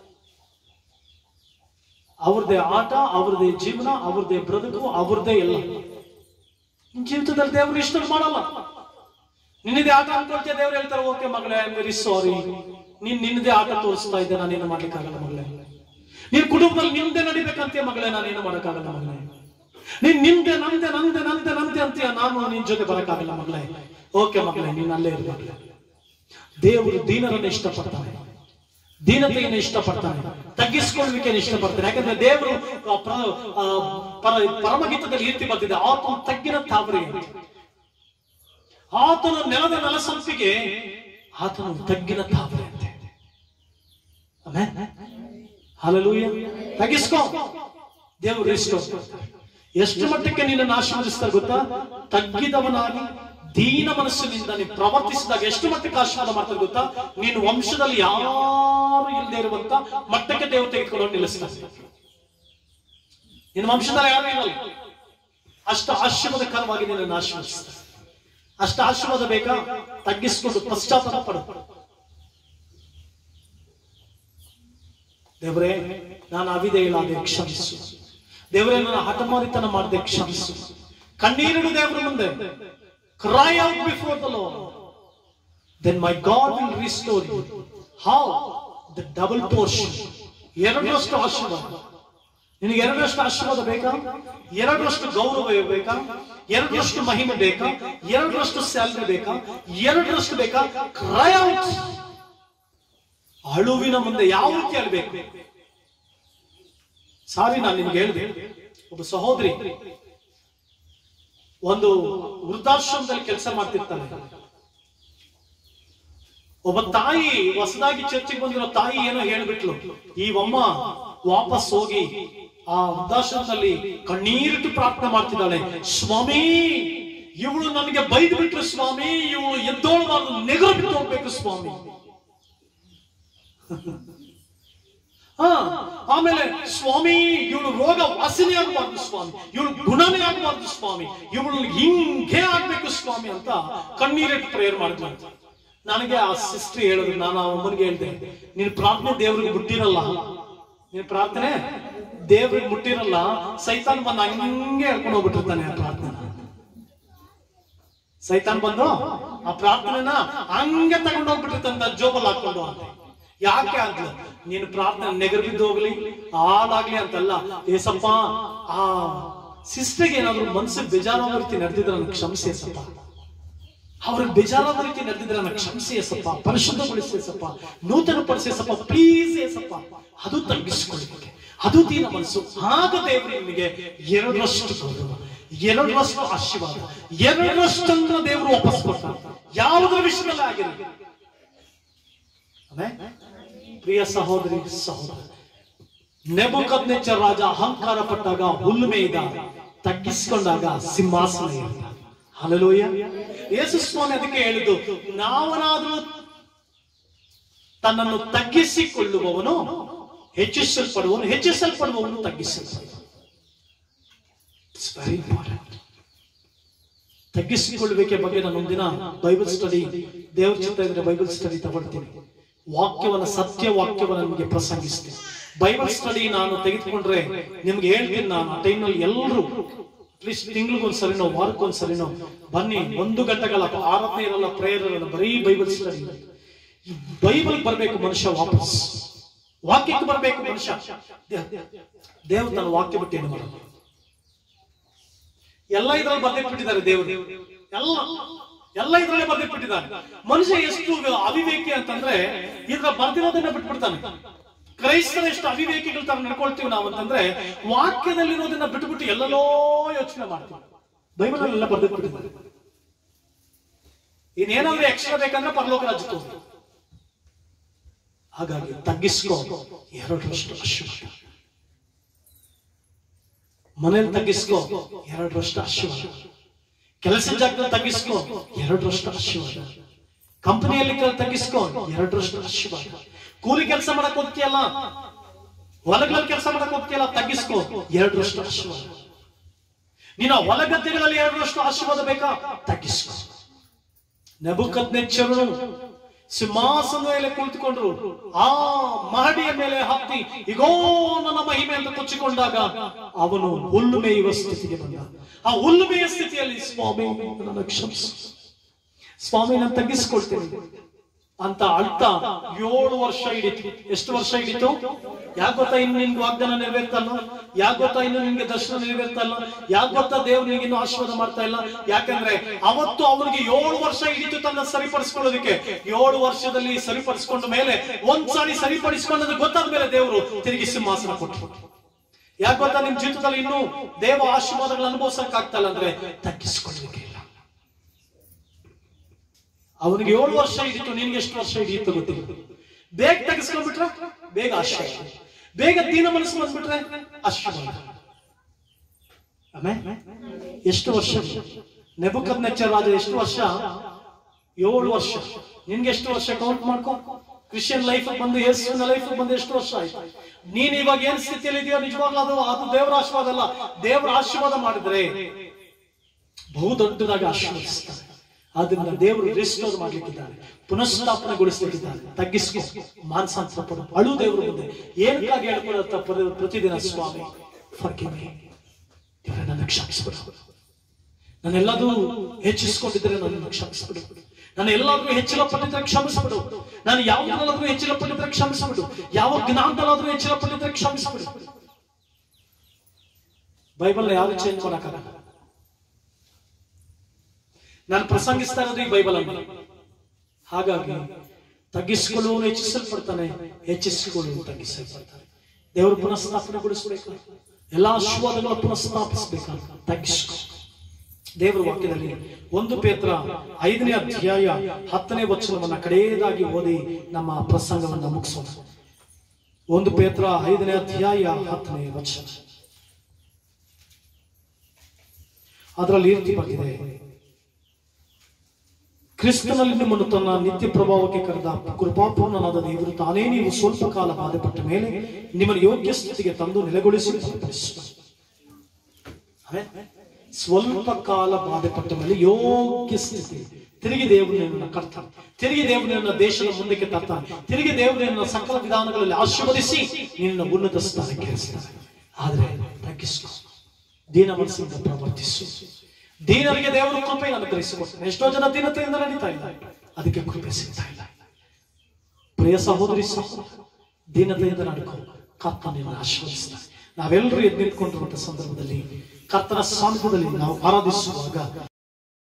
[SPEAKER 1] ಅವ್ರದೇ ಆಟ ಅವ್ರದೇ ಜೀವನ ಅವ್ರದೇ ಬ್ರದುಕು ಅವ್ರದೇ ಎಲ್ಲ ನಿನ್ ಜೀವಿತದಲ್ಲಿ ದೇವರು ಇಷ್ಟ ಮಾಡಲ್ಲ ನಿನ್ನದೇ ಆಟ ಅನ್ಕೊಳ್ತೀಯ ದೇವ್ರು ಹೇಳ್ತಾರೆ ಓಕೆ ಮಗಳೇ ಐ ವೆರಿ ಸಾರಿ ನೀನ್ ನಿನ್ನದೇ ಆಟ ತೋರಿಸ್ತಾ ಇದ್ದೆ ನಾನೇನು ಮಾಡ್ಲಿಕ್ಕಾಗಲ್ಲ ಮಗಳೇ ನೀನ್ ಕುಟುಂಬದಲ್ಲಿ ನಿಮ್ದೇ ನಡಿಬೇಕಂತೀಯ ಮಗಳೇ ನಾನೇನು ಮಾಡಕ್ಕಾಗಲ್ಲ ಮಗಳೇ ನೀನ್ ನಿಮ್ದೆ ನಂದೆ ನಂದೆ ನಂದೆ ನಂದೆ ಅಂತೀಯ ನಾನು ನಿನ್ ಜೊತೆ ಬರಕ್ಕಾಗಲ್ಲ ಮಗಳೇ ಓಕೆ ಮಗಳೇ ನೀನ್ ಅಲ್ಲೇ ಇರು ಮಗಳೇ ದೇವರು ದೀನರನ್ನು ಇಷ್ಟಪಡ್ತಾನೆ ದೀನತೆಯನ್ನು ಇಷ್ಟಪಡ್ತಾನೆ ತಗ್ಗಿಸ್ಕೊಳ್ಳಿಕೆಯನ್ನು ಇಷ್ಟಪಡ್ತಾನೆ ಯಾಕಂದ್ರೆ ದೇವರು ಆ, ಪ್ರ- ಆ, ಪರ- ಪರಮಗೀತದಲ್ಲಿ ಈ ರೀತಿ ಬರ್ತಿದೆ ಆತನು ತಗ್ಗಿನ ತಾವರೆ ಆತನ ನೆಲದ ನೆಲಸಂಪಿಗೆ ಆತನು ತಗ್ಗಿನ ತಾವರೆ ಅಂತೆ ಹಾಲೆಲೂಯ ತಗ್ಗಿಸ್ಕೋ ದೇವರು ಇಷ್ಟು ಎಷ್ಟು ಮಟ್ಟಕ್ಕೆ ನಿನ್ನನ್ನು ಆಶೀರ್ವದಿಸ್ತಾರೆ ಗೊತ್ತಾ ತಗ್ಗಿದವನಾಗಿ ದೀನ ಮನಸ್ಸಿನಿಂದ ನೀನು ಪ್ರವರ್ತಿಸಿದಾಗ ಎಷ್ಟು ಮಟ್ಟಕ್ಕೆ ಆಶೀರ್ವಾದ ಮಾಡ್ತಾರೆ ಗೊತ್ತಾ ನೀನು ವಂಶದಲ್ಲಿ ಯಾರು ಇಲ್ಲದೆ ಇರುವಂತ ಮಟ್ಟಕ್ಕೆ ದೇವರು ತೆಗೆದುಕೊಂಡು ನಿಲ್ಲಿಸ್ತಾರೆ ನಿನ್ನ ವಂಶದಲ್ಲಿ ಯಾರು ಇರಲ್ಲ ಅಷ್ಟು ಆಶೀರ್ವಾದಕರವಾಗಿ ನಿನ್ನನ್ನು ಆಶೀರ್ವದಿಸ್ತಾರೆ ಅಷ್ಟು ಆಶೀರ್ವಾದ ಬೇಕಾ ತಗ್ಗಿಸ್ಕೊಂಡು ಪಶ್ಚಾತ್ತಾಪ ಪಡು ದೇವರೇ ನಾನು ಅವಿದೆಯಲಾದೆ ಕ್ಷಮಿಸು ದೇವರೇ ನನ್ನ ಹಠಮಾರಿತನ ಮಾಡದೆ ಕ್ಷಮಿಸು ಕಣ್ಣೀರಿಡು ದೇವರ ಮುಂದೆ cry out before the Lord then my God will restore you how the double portion ಎರಡರಷ್ಟು ಆಶೀರ್ವಾದ ನಿನಗೆ ಎರಡರಷ್ಟು ಆಶೀರ್ವಾದ ಬೇಕಾ ಎರಡರಷ್ಟು ಗೌರವ ಬೇಕಾ ಎರಡರಷ್ಟು ಮಹಿಮೆ ಬೇಕಾ ಎರಡರಷ್ಟು ಸ್ಯಾಲ್ರಿ ಬೇಕಾ ಎರಡರಷ್ಟು ಬೇಕಾ ಕ್ರೈ ಔಟ್ ಅಳುವಿನ ಮುಂದೆ ಯಾವ ರೀತಿ ಅಳ್ಬೇಕು ಸಾರಿ ನಾನು ನಿಮ್ಗೆ ಹೇಳಿದೆ ಒಬ್ಬ ಸಹೋದರಿ ಒಂದು ವೃದ್ಧಾಶ್ರಮದಲ್ಲಿ ಕೆಲಸ ಮಾಡ್ತಿರ್ತಾನೆ ಒಬ್ಬ ತಾಯಿ ಹೊಸದಾಗಿ ಚರ್ಚಿಗೆ ಬಂದಿರೋ ತಾಯಿ ಏನೋ ಹೇಳ್ಬಿಟ್ಲು ಈ ಅಮ್ಮ ವಾಪಸ್ ಹೋಗಿ ಆ ವೃದ್ಧಾಶ್ರಮದಲ್ಲಿ ಕಣ್ಣೀರಿಟ್ಟು ಪ್ರಾರ್ಥನೆ ಮಾಡ್ತಿದ್ದಾಳೆ ಸ್ವಾಮಿ ಇವಳು ನನಗೆ ಬೈದು ಬಿಟ್ರು ಸ್ವಾಮಿ ಇವಳು ಎದ್ದೋಳಬಾರ್ದು ನೆಗರು ಬಿಟ್ಟು ಹೋಗ್ಬೇಕು ಸ್ವಾಮಿ ಹಾ ಆಮೇಲೆ ಸ್ವಾಮಿ ಇವಳು ರೋಗ ವಾಸನೆ ಆಗಬಾರ್ದು ಸ್ವಾಮಿ ಇವಳು ಗುಣನೇ ಆಗಬಾರ್ದು ಸ್ವಾಮಿ ಇವಳು ಹಿಂಗೆ ಆಗ್ಬೇಕು ಸ್ವಾಮಿ ಅಂತ ಕಣ್ಣೀರಿಟ್ಟು ಪ್ರೇಯರ್ ಮಾಡಿದ್ಲು ನನಗೆ ಆ ಸಿಸ್ಟರ್ ಹೇಳಿದ್ರು ನಾನು ಆ ಅಮ್ಮನಿಗೆ ಹೇಳಿದೆ ನಿನ್ ಪ್ರಾರ್ಥನೆ ದೇವ್ರಿಗೆ ಮುಟ್ಟಿರಲ್ಲ ನಿನ್ ಪ್ರಾರ್ಥನೆ ದೇವ್ರಿಗೆ ಮುಟ್ಟಿರಲ್ಲ ಸೈತಾನ್ ಬಂದು ಹಂಗೆ ಹೇಳ್ಕೊಂಡು ಹೋಗ್ಬಿಟ್ಟಿರ್ತಾನೆ ಆ ಪ್ರಾರ್ಥನೆ ಸೈತಾನ್ ಬಂದು ಆ ಪ್ರಾರ್ಥನೆನ ಹಂಗೆ ತಗೊಂಡು ಹೋಗ್ಬಿಟ್ಟಿರ್ತಂತ ಜೋಬಲ್ ಹಾಕೊಂಡು ಅಂತ ಯಾಕೆ ಅಂದ್ಲು ನೀನು ಪ್ರಾರ್ಥನೆ ನೆಗರು ಬಿದ್ದು ಹೋಗ್ಲಿ ಹಾಳಾಗ್ಲಿ ಅಂತಲ್ಲ ಏಸಪ್ಪ ಆ ಸಿಸ್ಟರ್ಗೆ ಏನಾದ್ರು ಮನ್ಸಿಗೆ ಬೇಜಾರಾದ ರೀತಿ ನಡೆದಿದ್ರೆ ನನಗೆ ಕ್ಷಮಿಸಿ ಏಸಪ್ಪ ಅವ್ರಿಗೆ ಬೇಜಾರಾದ ರೀತಿ ನಡೆದಿದ್ರೆ ನನಗೆ ಕ್ಷಮಿಸಿ ಏಸಪ್ಪ ಪರಿಶುದ್ಧಗೊಳಿಸಿ ಏಸಪ್ಪ ನೂತನ ಪರಿಸೇಸಪ್ಪ ಪ್ಲೀಸ್ ಏಸಪ್ಪ ಅದು ತಗ್ಗಿಸ್ಕೊಳ್ಳಿಕ್ಕೆ ಅದು ದೀನ ಮನಸ್ಸು ಆಗ ದೇವರು ನಿಮಗೆ ಎರಡರಷ್ಟು ಗೌರವ ಎರಡರಷ್ಟು ಆಶೀರ್ವಾದ ಎರಡರಷ್ಟನ್ನ ದೇವರು ವಾಪಸ್ ಕೊಡ್ತಾರೆ ಯಾವುದರ ವಿಷಯದಲ್ಲಿ ಆಗಿರಲಿ ಆಮೇಲೆ ಪ್ರಿಯ ಸಹೋದರಿ ಸಹೋದರ ನೆಬುಕದ್ನೆಚ್ಚ ರಾಜ ಅಹಂಕಾರ ಪಟ್ಟಾಗ ಹುಲ್ಲು ಮೇಯ್ದ ತಗ್ಗಿಸಿಕೊಂಡಾಗ ಸಿಂಹಾಸನ ಏರಿದ ಹಲಲೋಯ ಯೇಸು ಸ್ವಾಮಿ ಅದಕ್ಕೆ ಹೇಳಿದ್ದು ನಾವನಾದ್ರೂ ತನ್ನನ್ನು ತಗ್ಗಿಸಿಕೊಳ್ಳುವವನು ಹೆಚ್ಚಿಸಲ್ಪಡುವವನು ಹೆಚ್ಚಿಸಲ್ಪಡುವವನು ತಗ್ಗಿಸಲ್ಪಡುವ ಇಟ್ಸ್ ವೆರಿ ಇಂಪಾರ್ಟೆಂಟ್ ತಗ್ಗಿಸಿಕೊಳ್ಳುವಿಕೆ ಬಗ್ಗೆ ನಾನು ಒಂದಿನ ಬೈಬಲ್ ಸ್ಟಡಿ ದೇವ್ರ ಚಿತ್ತ ಇದ್ರೆ ಬೈಬಲ್ ಸ್ಟಡಿ ತಗೊಳ್ತೀನಿ ವಾಕ್ಯವನ್ನ ಸತ್ಯ ವಾಕ್ಯವನ್ನ ನಿಮಗೆ ಪ್ರಸಂಗಿಸ್ತೀನಿ ಬೈಬಲ್ ಸ್ಟಡಿ ನಾನು ತೆಗೆದುಕೊಂಡ್ರೆ ನಿಮ್ಗೆ ಹೇಳ್ತೀನಿ ನಾನು ಆ ಟೈಮ್ನಲ್ಲಿ ಎಲ್ಲರೂ ಅಟ್ಲೀಸ್ಟ್ ತಿಂಗಳಿಗೊಂದ್ಸರಿನೋ ವಾರಕ್ಕೊಂದ್ಸರಿನೋ ಬನ್ನಿ ಒಂದು ಗಂಟೆಗಳ ಆರಾಧನೆ ಇರಲ್ಲ ಪ್ರೇಯರ್ ಇರಲ್ಲ ಬರೀ ಬೈಬಲ್ ಸ್ಟಡಿ ಈ ಬೈಬಲ್ ಬರಬೇಕು ಮನುಷ್ಯ ವಾಪಸ್ ವಾಕ್ಯಕ್ಕೆ ಬರಬೇಕು ಮನುಷ್ಯ ದೇವ್ ತನ್ನ ವಾಕ್ಯ ಬಿಟ್ಟು ಏನು ಮಾಡಲ್ಲ ಎಲ್ಲ ಇದ್ರಲ್ಲಿ ಬರ್ದಿಟ್ಬಿಟ್ಟಿದ್ದಾರೆ ದೇವರು ಎಲ್ಲ ಎಲ್ಲ ಇದ್ರಲ್ಲೇ ಬರ್ದಿಟ್ಬಿಟ್ಟಿದ್ದಾರೆ ಮನುಷ್ಯ ಎಷ್ಟು ಅವಿವೇಕಿ ಅಂತಂದ್ರೆ ಇದ್ರ ಬರ್ದಿರೋದನ್ನ ಬಿಟ್ಬಿಡ್ತಾನೆ ಕ್ರೈಸ್ತರ ಎಷ್ಟು ಅವಿವೇಕಿಗಳ ತರ ನಡ್ಕೊಳ್ತೀವಿ ನಾವು ಅಂತಂದ್ರೆ ವಾಕ್ಯದಲ್ಲಿರೋದನ್ನ ಬಿಟ್ಬಿಟ್ಟು ಎಲ್ಲೆಲ್ಲೋ ಯೋಚನೆ ಮಾಡ್ತೀವಿ ಬೈಬಲ್ ಎಲ್ಲ ಬರ್ದಿಟ್ಬಿಟ್ಟಿದ್ದಾರೆ ಇನ್ನೇನಾದ್ರೂ ಎಕ್ಸ್ಟ್ರಾ ಬೇಕಂದ್ರೆ ಪರಲೋಕ ರಾಜ್ಯಕ್ಕೆ ಹೋಗ್ಬೇಕು ಹಾಗಾಗಿ ತಗ್ಗಿಸ್ಕೋ ಎರಡರಷ್ಟು ಆಶೀರ್ವಾದ ಮನೇಲಿ ತಗ್ಗಿಸ್ಕೋ ಎರಡರಷ್ಟು ಆಶೀರ್ವಾದ ಕೆಲಸ ಜಾಗದಲ್ಲಿ ತಗ್ಗಿಸ್ಕೋ ಎರಡರಷ್ಟು ಆಶೀರ್ವಾದ ಕಂಪನಿಯಲ್ಲಿ ತಗ್ಗಿಸ್ಕೋ ಎರಡರಷ್ಟು ಆಶೀರ್ವಾದ ಕೂಲಿ ಕೆಲಸ ಮಾಡಕ್ ಹೋಗ್ತೀಯಲ್ಲ ಹೊಲಗಳಲ್ಲಿ ಕೆಲಸ ಮಾಡಕ್ ಹೋಗ್ತೀಯಲ್ಲ ತಗ್ಗಿಸ್ಕೋ ಎರಡರಷ್ಟು ಆಶೀರ್ವಾದ ನಿನ್ನ ಹೊಲಗದ್ದೆಗಳಲ್ಲಿ ಎರಡರಷ್ಟು ಆಶೀರ್ವಾದ ಬೇಕಾ ತಗ್ಗಿಸ್ಕೋ ನೆಬುಕದ್ನೆಚ್ಚರನು ಸಿಂಹಾಸನ ಮೇಲೆ ಕುಳಿತುಕೊಂಡ್ರು ಆ ಮಹಡಿಯ ಮೇಲೆ ಹತ್ತಿ ಇಗೋ ನನ್ನ ಮಹಿಮೆ ಅಂತ ಕೊಚ್ಚಿಕೊಂಡಾಗ ಅವನು ಹುಲ್ಲು ಮೇಯುವ ಸ್ಥಿತಿಗೆ ಬಂದ ಆ ಹುಲ್ಲು ಮೇಯುವ ಸ್ಥಿತಿಯಲ್ಲಿ ಸ್ವಾಮಿ ನನ್ನ ಕ್ಷಮಿಸು ಸ್ವಾಮಿ ನಾನು ತಗ್ಗಿಸ್ಕೊಳ್ತೇನೆ ಅಂತ ಅಳ್ತಾ ಏಳು ವರ್ಷ ಹಿಡಿತು ಎಷ್ಟು ವರ್ಷ ಹಿಡಿತು ಯಾಕೆ ಗೊತ್ತಾ ಇನ್ನು ನಿನ್ಗೆ ವಾಗ್ದಾನ ನೆರವೇರ್ತಲ್ಲ ಯಾಕೆ ಗೊತ್ತಾ ಇನ್ನು ನಿನ್ಗೆ ದರ್ಶನ ನೆರವೇರ್ತಲ್ಲ ಯಾಕೆ ಗೊತ್ತಾ ದೇವ್ರು ನಿನ್ಗೆ ಇನ್ನು ಆಶೀರ್ವಾದ ಮಾಡ್ತಾ ಇಲ್ಲ ಯಾಕಂದ್ರೆ ಅವತ್ತು ಅವನಿಗೆ ಏಳು ವರ್ಷ ಹಿಡಿತು ತನ್ನ ಸರಿಪಡಿಸ್ಕೊಳ್ಳೋದಕ್ಕೆ ಏಳು ವರ್ಷದಲ್ಲಿ ಸರಿಪಡಿಸ್ಕೊಂಡ ಮೇಲೆ ಒಂದ್ಸಾರಿ ಸರಿಪಡಿಸ್ಕೊಂಡದ್ದು ಗೊತ್ತಾದ ಮೇಲೆ ದೇವರು ತಿರುಗಿ ಸಿಂಹಾಸನ ಕೊಟ್ಟರು ಯಾಕೆ ಗೊತ್ತಾ ನಿಮ್ ಜೀವಿತದಲ್ಲಿ ಇನ್ನೂ ದೇವ ಆಶೀರ್ವಾದಗಳು ಅನುಭವಿಸಕ್ ಆಗ್ತಾ ಇಲ್ಲ ಅಂದ್ರೆ ತಗ್ಗಿಸ್ಕೊಳ್ಳಲಿಕ್ಕೆ ಇಲ್ಲ ಅವನಿಗೆ ಏಳು ವರ್ಷ ಹಿಡಿತು ನಿನ್ಗೆ ಎಷ್ಟು ವರ್ಷ ಹಿಡಿಯುತ್ತೆ ಗೊತ್ತಿಲ್ಲ ಬೇಗ ತೆಗೆಸ್ಕೊಂಡ್ಬಿಟ್ರೆ ಬೇಗ ಆಶ್ರಯ ಬೇಗ ದೀನ ಮನಸ್ಸು ಬಂದ್ಬಿಟ್ರೆ ಆಶ್ರಯ ಆಮೇಲೆ ಎಷ್ಟು ವರ್ಷ ನೆಬುಕದ್ ನೆಚ್ಚ ರಾಜ ಎಷ್ಟು ವರ್ಷ ಏಳು ವರ್ಷ ನಿನ್ಗೆ ಎಷ್ಟು ವರ್ಷ ಕೌಂಟ್ ಮಾಡ್ಕೊ ಕ್ರಿಶ್ಚಿಯನ್ ಲೈಫ್ ಬಂದು ಯೇಸುವಿನ ಲೈಫ್ ಬಂದು ಎಷ್ಟು ವರ್ಷ ಆಯ್ತು ನೀನ್ ಇವಾಗ ಏನ್ ಸ್ಥಿತಿಯಲ್ಲಿ ಇದೆಯೋ ನಿಜವಾಗ್ಲೂ ಅದು ಅದು ದೇವರ ಆಶೀರ್ವಾದ ಅಲ್ಲ ದೇವರ ಆಶೀರ್ವಾದ ಮಾಡಿದ್ರೆ ಬಹು ದೊಡ್ಡದಾಗಿ ಆಶೀರ್ವದಿಸ್ತಾರೆ ಆದ್ರಿಂದ ದೇವರು ರಿಸ್ಟೋರ್ ಮಾಡ್ಲಿಕ್ಕಿದ್ದಾರೆ ಪುನಃಸ್ಥಾಪನೆಗೊಳಿಸ್ಲಿಕ್ಕಿದ್ದಾರೆ ತಗ್ಗಿಸ್ಕೊ ಮಾನಸಾಂತರ ಪಡು ಅಳು ದೇವರು ಮುಂದೆ ಏನಕ್ಕಾಗಿ ಹೇಳ್ಕೊಳ್ಳುತ್ತ ಪದ- ಪ್ರತಿದಿನ ಸ್ವಾಮಿ forgive me. ದೇವರೇ ನನ್ನ ಕ್ಷಮಿಸ್ಬಿಡು ನಾನೆಲ್ಲದೂ ಹೆಚ್ಚಿಸ್ಕೊಂಡಿದ್ರೆ ನನ್ನನ್ನು ಕ್ಷಮಿಸ್ಬಿಡು ನಾನು ಎಲ್ಲಾದ್ರೂ ಹೆಚ್ಚಿನ ಪಟ್ಟಿದ್ರೆ ಕ್ಷಮಿಸ್ಬಿಡು ನಾನು ಯಾವುದರಲ್ಲಾದ್ರೂ ಹೆಚ್ಚಿನ ಪಟ್ಟಿದ್ರೆ ಕ್ಷಮಿಸ್ಬಿಡು ಯಾವ ಜ್ಞಾನದಲ್ಲಾದ್ರೂ ಹೆಚ್ಚಿನ ಪಟ್ಟಿದ್ರೆ ಕ್ಷಮಿಸ್ಬಿಡು ಬೈಬಲ್ ಯಾವ್ದು ಚೇಂಜ್ ಮಾಡಕ್ಕಾಗಲ್ಲ ನಾನು ಪ್ರಸಂಗಿಸ್ತಾ ಇರೋದು ಈ ಬೈಬಲ್ ಅನ್ನು ಹಾಗಾಗಿ ತಗ್ಗಿಸಿಕೊಳ್ಳುವನು ಹೆಚ್ಚಿಸಲ್ಪಡ್ತಾನೆ ಹೆಚ್ಚಿಸಿಕೊಳ್ಳುವನು ತಗ್ಗಿಸಲ್ಪಡ್ತಾನೆ ದೇವರು ಪುನಃಸ್ಥಾಪನೆಗೊಳಿಸಬೇಕು ಎಲ್ಲಾ ಆಶೀರ್ವಾದಗಳ ಪುನಃಸ್ಥಾಪಿಸಬೇಕು ತಗ್ಗಿಸ್ಕೊ ದೇವರ ವಾಕ್ಯದಲ್ಲಿ ಒಂದು ಪೇತ್ರ ಐದನೇ ಅಧ್ಯಾಯ ಹತ್ತನೇ ವಚನವನ್ನ ಕಡೆಯದಾಗಿ ಓದಿ ನಮ್ಮ ಪ್ರಸಂಗವನ್ನ ಮುಗಿಸೋಣ ಒಂದು ಪೇತ್ರ ಐದನೇ ಅಧ್ಯಾಯ ಹತ್ತನೇ ವಚನ ಅದರಲ್ಲಿ ಈ ರೀತಿ ಬಂದಿದೆ ಕ್ರಿಸ್ತನಲ್ಲಿ ನಿಮ್ಮನ್ನು ತನ್ನ ನಿತ್ಯ ಪ್ರಭಾವಕ್ಕೆ ಕರೆದ ಕೃಪಾಪೂರ್ಣನಾದ ದೇವರು ತಾನೇ ನೀವು ಸ್ವಲ್ಪ ಕಾಲ ಬಾಧೆಪಟ್ಟ ಮೇಲೆ ನಿಮ್ಮನ್ನು ಯೋಗ್ಯ ಸ್ಥಿತಿಗೆ ತಂದು ನೆಲೆಗೊಳಿಸಿ ಬಲಪಡಿಸುವನು. ಆಮೆನ್? ಸ್ವಲ್ಪ ಕಾಲ ಬಾಧೆಪಟ್ಟ ಮೇಲೆ ಯೋಗ್ಯ ಸ್ಥಿತಿ ತಿರುಗಿ ದೇವರು ನಿನ್ನನ್ನು ಕಟ್ತಾನೆ ತಿರುಗಿ ದೇವರು ನಿನ್ನ ದೇಶದ ಮುಂದಕ್ಕೆ ತರ್ತಾನೆ ತಿರುಗಿ ದೇವರು ನಿನ್ನ ಸಕಲ ವಿಧಾನಗಳಲ್ಲಿ ಆಶೀರ್ವದಿಸಿ ನಿನ್ನ ಉನ್ನತ ಸ್ಥಾನಕ್ಕೆ ಇರಿಸ್ತಾನೆ ಆದ್ರೆ ತಗ್ಗಿಸು ದೀನ ಮನಸ್ಸಿನಿಂದ ಪ್ರವರ್ತಿಸು ದೀನರಿಗೆ ದೇವರು ಕೃಪೆಯನ್ನು ಅನುಗ್ರಹಿಸಿಕೊಡ್ತಾನೆ ಎಷ್ಟೋ ಜನ ದೀನತೆಯಿಂದ ನಡೀತಾ ಇಲ್ಲ ಅದಕ್ಕೆ ಕೃಪೆ ಸಿಗ್ತಾ ಇಲ್ಲ ಪ್ರಿಯ ಸಹೋದರಿ ಸಹೋದರ ದೀನತೆಯಿಂದ ನಡ್ಕೊ ಕರ್ತನ ನಿನ್ನ ಆಶೀರ್ವದಿಸ್ತಾನೆ ನಾವೆಲ್ಲರೂ ಎದ್ದು ನಿಂತ್ಕೊಂಡಿರುವಂತ ಸಂದರ್ಭದಲ್ಲಿ ಕರ್ತನ ಸಾನ್ನಿಧ್ಯದಲ್ಲಿ ನಾವು ಆರಾಧಿಸುವಾಗ